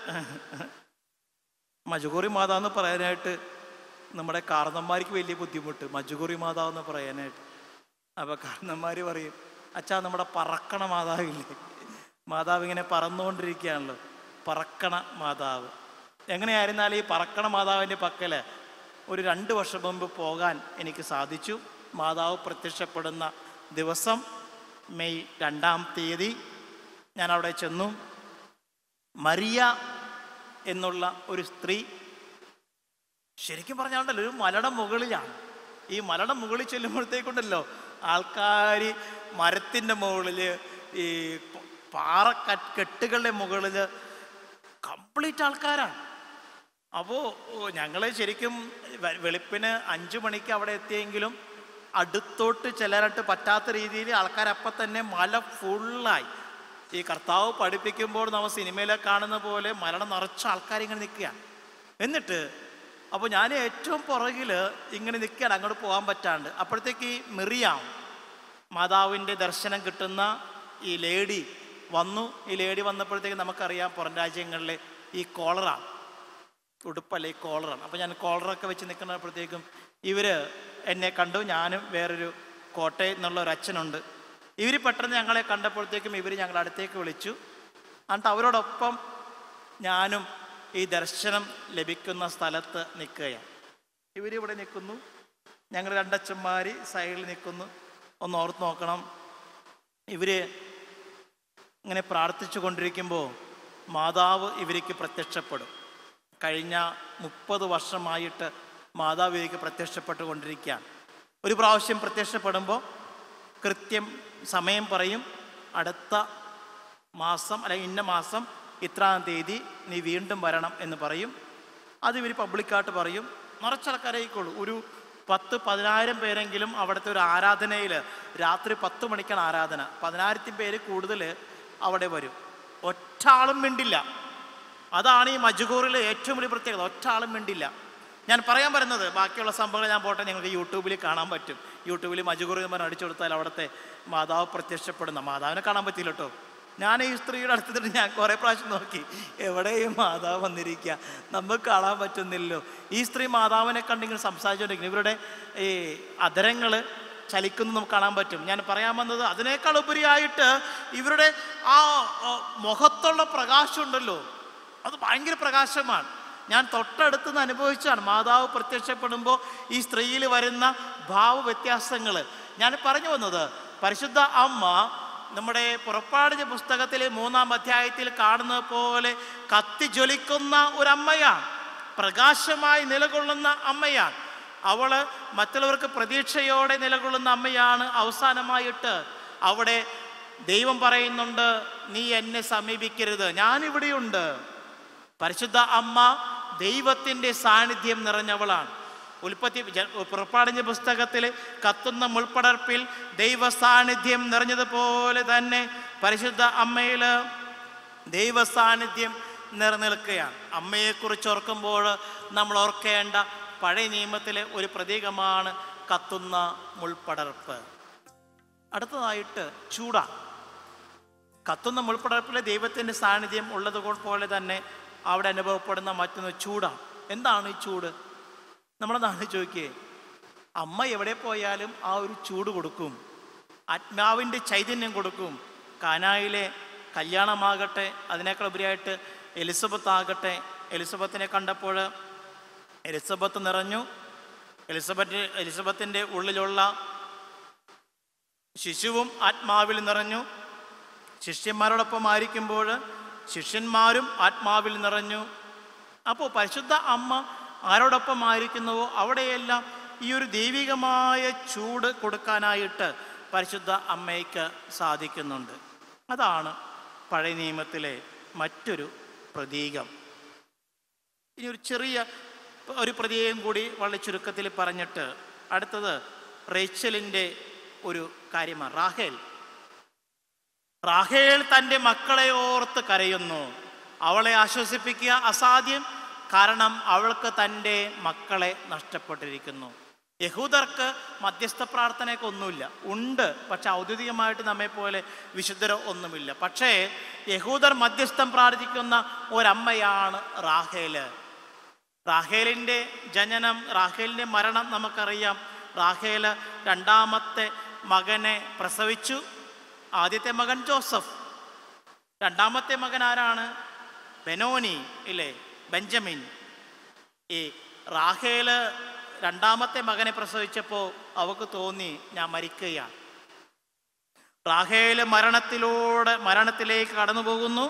S2: മജുഗോറി മാതാവ് എന്ന് പറയാനായിട്ട് നമ്മുടെ കാർന്നന്മാർക്ക് വലിയ ബുദ്ധിമുട്ട് മജുഗോറി മാതാവ് എന്ന് പറയാനായിട്ട് അപ്പോൾ കാരണന്മാർ പറയും അച്ഛാ നമ്മുടെ പറക്കണ മാതാവില്ലേ മാതാവ് ഇങ്ങനെ പറന്നുകൊണ്ടിരിക്കുകയാണല്ലോ പറക്കണ മാതാവ് എങ്ങനെയായിരുന്നാലും ഈ പറക്കണ മാതാവിൻ്റെ പക്കൽ ഒരു രണ്ട് വർഷം മുമ്പ് പോകാൻ എനിക്ക് സാധിച്ചു മാതാവ് പ്രത്യക്ഷപ്പെടുന്ന ദിവസം മെയ് രണ്ടാം തീയതി ഞാൻ അവിടെ ചെന്നു മരിയ എന്നുള്ള ഒരു സ്ത്രീ ശരിക്കും പറഞ്ഞാണ്ടല്ലോ ഒരു മലയുടെ മുകളിലാണ് ഈ മലയുടെ മുകളിൽ ചെല്ലുമ്പോഴത്തേക്കുണ്ടല്ലോ ആൾക്കാർ മരത്തിൻ്റെ മുകളിൽ ഈ പ- പാറ ക- കെട്ടുകളുടെ മുകളിൽ കംപ്ലീറ്റ് ആൾക്കാരാണ് അപ്പോൾ ഞങ്ങൾ ശരിക്കും വെ- വെളുപ്പിന് അഞ്ചു മണിക്ക് അവിടെ എത്തിയെങ്കിലും അടുത്തോട്ട് ചെല്ലാനായിട്ട് പറ്റാത്ത രീതിയിൽ ആൾക്കാരപ്പം തന്നെ മല ഫുള്ളായി ഈ കർത്താവ് പഠിപ്പിക്കുമ്പോൾ നമ്മൾ സിനിമയിലെ കാണുന്ന പോലെ മലയുടെ നിറച്ച ആൾക്കാരിങ്ങനെ നിൽക്കുകയാണ് എന്നിട്ട് അപ്പോൾ ഞാൻ ഏറ്റവും പുറകിൽ ഇങ്ങനെ നിൽക്കുകയാണ് അങ്ങോട്ട് പോകാൻ പറ്റാണ്ട് അപ്പോഴത്തേക്ക് ഈ മിറിയാം മാതാവിൻ്റെ ദർശനം കിട്ടുന്ന ഈ ലേഡി വന്നു ഈ ലേഡി വന്നപ്പോഴത്തേക്ക് നമുക്കറിയാം പുറം രാജ്യങ്ങളിലെ ഈ കോളറ ഉടുപ്പല്ല ഈ കോളറാണ് അപ്പോൾ ഞാൻ കോളറൊക്കെ വെച്ച് നിൽക്കുന്നപ്പോഴത്തേക്കും ഇവർ എന്നെ കണ്ടു ഞാനും വേറൊരു കോട്ടയം എന്നുള്ള ഒരു അച്ഛനുണ്ട് ഇവർ പെട്ടെന്ന് ഞങ്ങളെ കണ്ടപ്പോഴത്തേക്കും ഇവർ ഞങ്ങളുടെ അടുത്തേക്ക് വിളിച്ചു എന്നിട്ട് അവരോടൊപ്പം ഞാനും ഈ ദർശനം ലഭിക്കുന്ന സ്ഥലത്ത് നിൽക്കുകയാണ് ഇവരിവിടെ നിൽക്കുന്നു ഞങ്ങൾ രണ്ടച്ഛന്മാർ സൈഡിൽ നിൽക്കുന്നു ഒന്ന് ഓർത്ത് നോക്കണം ഇവർ ഇങ്ങനെ പ്രാർത്ഥിച്ചു കൊണ്ടിരിക്കുമ്പോൾ മാതാവ് ഇവർക്ക് പ്രത്യക്ഷപ്പെടും കഴിഞ്ഞ മുപ്പത് വർഷമായിട്ട് മാതാവ് ഇവർക്ക് പ്രത്യക്ഷപ്പെട്ടു കൊണ്ടിരിക്കുകയാണ് ഒരു പ്രാവശ്യം പ്രത്യക്ഷപ്പെടുമ്പോൾ കൃത്യം സമയം പറയും അടുത്ത മാസം അല്ലെങ്കിൽ ഇന്ന മാസം ഇത്രാം തീയതി നീ വീണ്ടും വരണം എന്ന് പറയും അത് ഇവർ പബ്ലിക്കായിട്ട് പറയും നിറച്ചിറക്കാരായിക്കോളൂ ഒരു പത്ത് പതിനായിരം പേരെങ്കിലും അവിടുത്തെ ഒരു ആരാധനയിൽ രാത്രി പത്ത് മണിക്കാണ് ആരാധന പതിനായിരത്തി പേര് കൂടുതൽ അവിടെ വരും ഒറ്റ ആളും മിണ്ടില്ല അതാണ് ഈ മജുഗൂറിലെ ഏറ്റവും വലിയ പ്രത്യേകത ഒറ്റ ആളും മിണ്ടില്ല ഞാൻ പറയാൻ വരുന്നത് ബാക്കിയുള്ള സംഭവങ്ങൾ ഞാൻ പോട്ടെ നിങ്ങൾക്ക് യൂട്യൂബിൽ കാണാൻ പറ്റും യൂട്യൂബിൽ മജുഗുറി എന്ന് പറഞ്ഞ് അടിച്ചു കൊടുത്താൽ അവിടുത്തെ മാതാവ് പ്രത്യക്ഷപ്പെടുന്ന മാതാവിനെ കാണാൻ പറ്റില്ല കേട്ടോ ഞാൻ ഈ സ്ത്രീയുടെ അടുത്തിട്ട് ഞാൻ കുറേ പ്രാവശ്യം നോക്കി എവിടെയും മാതാവ് വന്നിരിക്കുക നമുക്ക് കാണാൻ പറ്റുന്നില്ലല്ലോ ഈ സ്ത്രീ മാതാവിനെ കണ്ടിങ്ങനെ സംസാരിച്ചുകൊണ്ടിരിക്കുന്നു ഇവരുടെ ഈ അധരങ്ങൾ ചലിക്കുന്നത് നമുക്ക് കാണാൻ പറ്റും ഞാൻ പറയാൻ വന്നത് അതിനേക്കാൾ ഉപരിയായിട്ട് ഇവരുടെ ആ ആ, മുഖത്തുള്ള പ്രകാശം ഉണ്ടല്ലോ അത് ഭയങ്കര പ്രകാശമാണ് ഞാൻ തൊട്ടടുത്ത് നിന്ന് അനുഭവിച്ചാണ് മാതാവ് പ്രത്യക്ഷപ്പെടുമ്പോൾ ഈ സ്ത്രീയിൽ വരുന്ന ഭാവ വ്യത്യാസങ്ങൾ ഞാൻ പറഞ്ഞു വന്നത് പരിശുദ്ധ അമ്മ നമ്മുടെ പുറപ്പാടിന്റെ പുസ്തകത്തിലെ മൂന്നാം അധ്യായത്തിൽ കാണുന്നത് പോലെ കത്തിജ്വലിക്കുന്ന ഒരമ്മയാണ് പ്രകാശമായി നിലകൊള്ളുന്ന അമ്മയാണ് അവള് മറ്റുള്ളവർക്ക് പ്രതീക്ഷയോടെ നിലകൊള്ളുന്ന അമ്മയാണ് അവസാനമായിട്ട് അവിടെ ദൈവം പറയുന്നുണ്ട് നീ എന്നെ സമീപിക്കരുത് ഞാനിവിടെയുണ്ട് പരിശുദ്ധ അമ്മ ദൈവത്തിൻ്റെ സാന്നിധ്യം നിറഞ്ഞവളാണ് ഉൽപ്പത്തി ജ- പുറപ്പാടിൻ്റെ പുസ്തകത്തിൽ കത്തുന്ന മുൾപ്പടർപ്പിൽ ദൈവ സാന്നിധ്യം നിറഞ്ഞതുപോലെ തന്നെ പരിശുദ്ധ അമ്മയിൽ ദൈവ സാന്നിധ്യം നിലനിൽക്കുകയാണ് അമ്മയെക്കുറിച്ച് ഓർക്കുമ്പോൾ നമ്മൾ ഓർക്കേണ്ട പഴയ നിയമത്തിലെ ഒരു പ്രതീകമാണ് കത്തുന്ന മുൾപ്പടർപ്പ് അടുത്തതായിട്ട് ചൂട കത്തുന്ന മുൾപ്പടർപ്പിലെ ദൈവത്തിൻ്റെ സാന്നിധ്യം ഉള്ളത് പോലെ തന്നെ അവിടെ അനുഭവപ്പെടുന്ന മറ്റൊന്ന് ചൂടാണ് എന്താണ് ഈ ചൂട് നമ്മളെന്താണ് ചോദിക്കേ അമ്മ എവിടെ പോയാലും ആ ഒരു ചൂട് കൊടുക്കും ആത്മാവിൻ്റെ ചൈതന്യം കൊടുക്കും കാനായിലെ കല്യാണമാകട്ടെ അതിനേക്കാൾ ഉപരിയായിട്ട് എലിസബത്ത് ആകട്ടെ എലിസബത്തിനെ കണ്ടപ്പോൾ എലിസബത്ത് നിറഞ്ഞു എലിസബത്ത് എലിസബത്തിൻ്റെ ഉള്ളിലുള്ള ശിശുവും ആത്മാവിൽ നിറഞ്ഞു ശിഷ്യന്മാരോടൊപ്പം ആയിരിക്കുമ്പോൾ ശിഷ്യന്മാരും ആത്മാവിൽ നിറഞ്ഞു അപ്പോൾ പരിശുദ്ധ അമ്മ ആരോടൊപ്പം ആയിരിക്കുന്നുവോ അവിടെയെല്ലാം ഈ ഒരു ദൈവികമായ ചൂട് കൊടുക്കാനായിട്ട് പരിശുദ്ധ അമ്മയ്ക്ക് സാധിക്കുന്നുണ്ട് അതാണ് പഴയ നിയമത്തിലെ മറ്റൊരു പ്രതീകം ഇനി ഒരു ചെറിയ ഒരു പ്രതീകം കൂടി വളരെ ചുരുക്കത്തിൽ പറഞ്ഞിട്ട് അടുത്തത് റേച്ചലിൻ്റെ ഒരു കാര്യമാണ് റാഹേൽ റാഹേൽ തൻ്റെ മക്കളെ ഓർത്ത് കരയുന്നു അവളെ ആശ്വസിപ്പിക്കുക അസാധ്യം കാരണം അവൾക്ക് തൻ്റെ മക്കളെ നഷ്ടപ്പെട്ടിരിക്കുന്നു യഹൂദർക്ക് മധ്യസ്ഥ പ്രാർത്ഥനയൊക്കെ ഒന്നുമില്ല ഉണ്ട് പക്ഷെ ഔദ്യോഗികമായിട്ട് നമ്മെ പോലെ വിശുദ്ധരോ ഒന്നുമില്ല പക്ഷേ യഹൂദർ മധ്യസ്ഥം പ്രാർത്ഥിക്കുന്ന ഒരമ്മയാണ് റാഹേല് റാഹേലിൻ്റെ ജനനം റാഹേലിൻ്റെ മരണം നമുക്കറിയാം റാഹേല് രണ്ടാമത്തെ മകനെ പ്രസവിച്ചു ആദ്യത്തെ മകൻ ജോസഫ് രണ്ടാമത്തെ മകൻ ആരാണ് ബെനോനി ഇല്ലേ ബെഞ്ചമിൻ ഈ റാഹേല് രണ്ടാമത്തെ മകനെ പ്രസവിച്ചപ്പോൾ അവക്ക് തോന്നി ഞാൻ മരിക്കുകയാണ് റാഹേല് മരണത്തിലൂടെ മരണത്തിലേക്ക് കടന്നു പോകുന്നു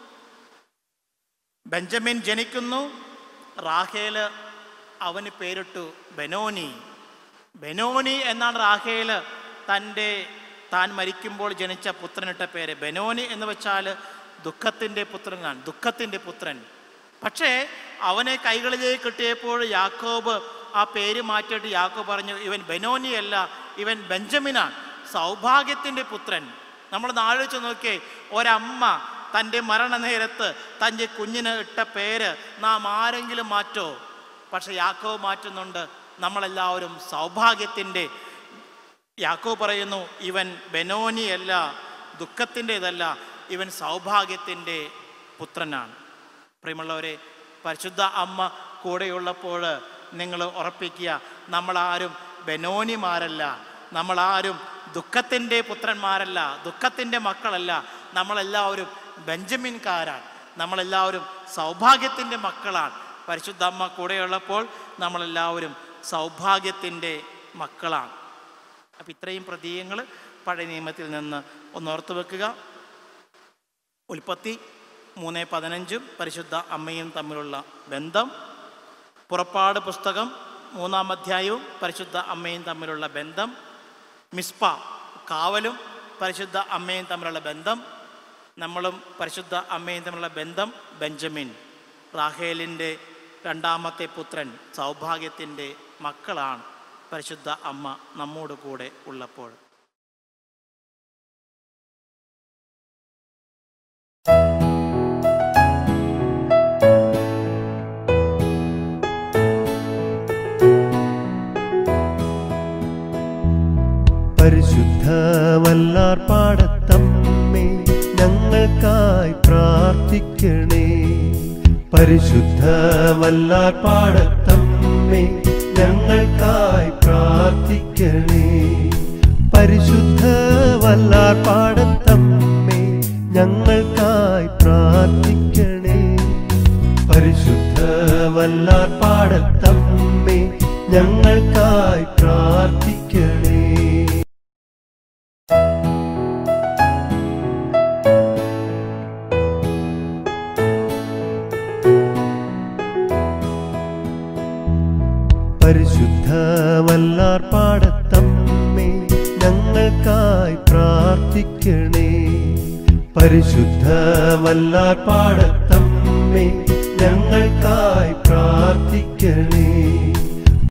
S2: ബെഞ്ചമിൻ ജനിക്കുന്നു റാഹേല് അവന് പേരിട്ടു ബെനോനി ബെനോനി എന്നാണ് റാഹേല് തൻ്റെ താൻ മരിക്കുമ്പോൾ ജനിച്ച പുത്രനിട്ട പേര് ബെനോനി എന്ന് വെച്ചാൽ ദുഃഖത്തിൻ്റെ പുത്രനാണ് ദുഃഖത്തിൻ്റെ പുത്രൻ പക്ഷേ അവനെ കൈകളിലേക്ക് കിട്ടിയപ്പോൾ യാക്കോബ് ആ പേര് മാറ്റിയിട്ട് യാക്കോബ് പറഞ്ഞു ഇവൻ ബെനോനി അല്ല ഇവൻ ബെഞ്ചമിനാണ് സൗഭാഗ്യത്തിൻ്റെ പുത്രൻ നമ്മൾ ആലോചിച്ച് നോക്കിയേ ഒരമ്മ തൻ്റെ മരണനേരത്ത് തൻ്റെ കുഞ്ഞിന് ഇട്ട പേര് നാം ആരെങ്കിലും മാറ്റോ പക്ഷെ യാക്കോബ് മാറ്റുന്നുണ്ട് നമ്മളെല്ലാവരും സൗഭാഗ്യത്തിൻ്റെ യാക്കോ പറയുന്നു ഇവൻ ബെനോനിയല്ല ദുഃഖത്തിൻ്റെ ഇതല്ല ഇവൻ സൗഭാഗ്യത്തിൻ്റെ പുത്രനാണ് പ്രിയമുള്ളവരെ പരിശുദ്ധ അമ്മ കൂടെയുള്ളപ്പോൾ നിങ്ങൾ ഉറപ്പിക്കുക നമ്മളാരും ബെനോനിമാരല്ല നമ്മളാരും ദുഃഖത്തിൻ്റെ പുത്രന്മാരല്ല ദുഃഖത്തിൻ്റെ മക്കളല്ല നമ്മളെല്ലാവരും ബെഞ്ചമിൻകാരാണ് നമ്മളെല്ലാവരും സൗഭാഗ്യത്തിൻ്റെ മക്കളാണ് പരിശുദ്ധ അമ്മ കൂടെയുള്ളപ്പോൾ നമ്മളെല്ലാവരും സൗഭാഗ്യത്തിൻ്റെ മക്കളാണ് അപ്പം ഇത്രയും പ്രതീകങ്ങൾ പഴയ നിയമത്തിൽ നിന്ന് ഒന്ന് ഓർത്തു വെക്കുക ഉൽപ്പത്തി മൂന്ന് പതിനഞ്ചും പരിശുദ്ധ അമ്മയും തമ്മിലുള്ള ബന്ധം പുറപ്പാട് പുസ്തകം മൂന്നാം അധ്യായവും പരിശുദ്ധ അമ്മയും തമ്മിലുള്ള ബന്ധം മിസ്പ കാവലും പരിശുദ്ധ അമ്മയും തമ്മിലുള്ള ബന്ധം നമ്മളും പരിശുദ്ധ അമ്മയും തമ്മിലുള്ള ബന്ധം ബെഞ്ചമിൻ റാഹേലിൻ്റെ രണ്ടാമത്തെ പുത്രൻ സൗഭാഗ്യത്തിൻ്റെ മക്കളാണ് പരിശുദ്ധ അമ്മ നമ്മോട് കൂടെ ഉള്ളപ്പോൾ
S1: പരിശുദ്ധ വല്ലാർ പാടത്തമ്മേ ഞങ്ങൾക്കായി പ്രാർത്ഥിക്കണേ പരിശുദ്ധ വല്ലാർ പാടത്തമ്മേ ഞങ്ങൾക്കായി പ്രാർത്ഥിക്കണേ പരിശുദ്ധ വല്ലാർ പാടത്തമ്മേ ഞങ്ങൾക്കായി പ്രാർത്ഥിക്കണേ പരിശുദ്ധ വല്ലാർ പാടത്തമ്മേ ഞങ്ങൾക്കായി പ്രാർത്ഥിക്കണേ പരിശുദ്ധ വല്ലാർ പാടത്തമ്മേ ഞങ്ങൾക്കായി പ്രാർത്ഥിക്കണേ പരിശുദ്ധ വല്ലാർ പാടത്തമ്മേ ഞങ്ങൾക്കായി പ്രാർത്ഥിക്കണേ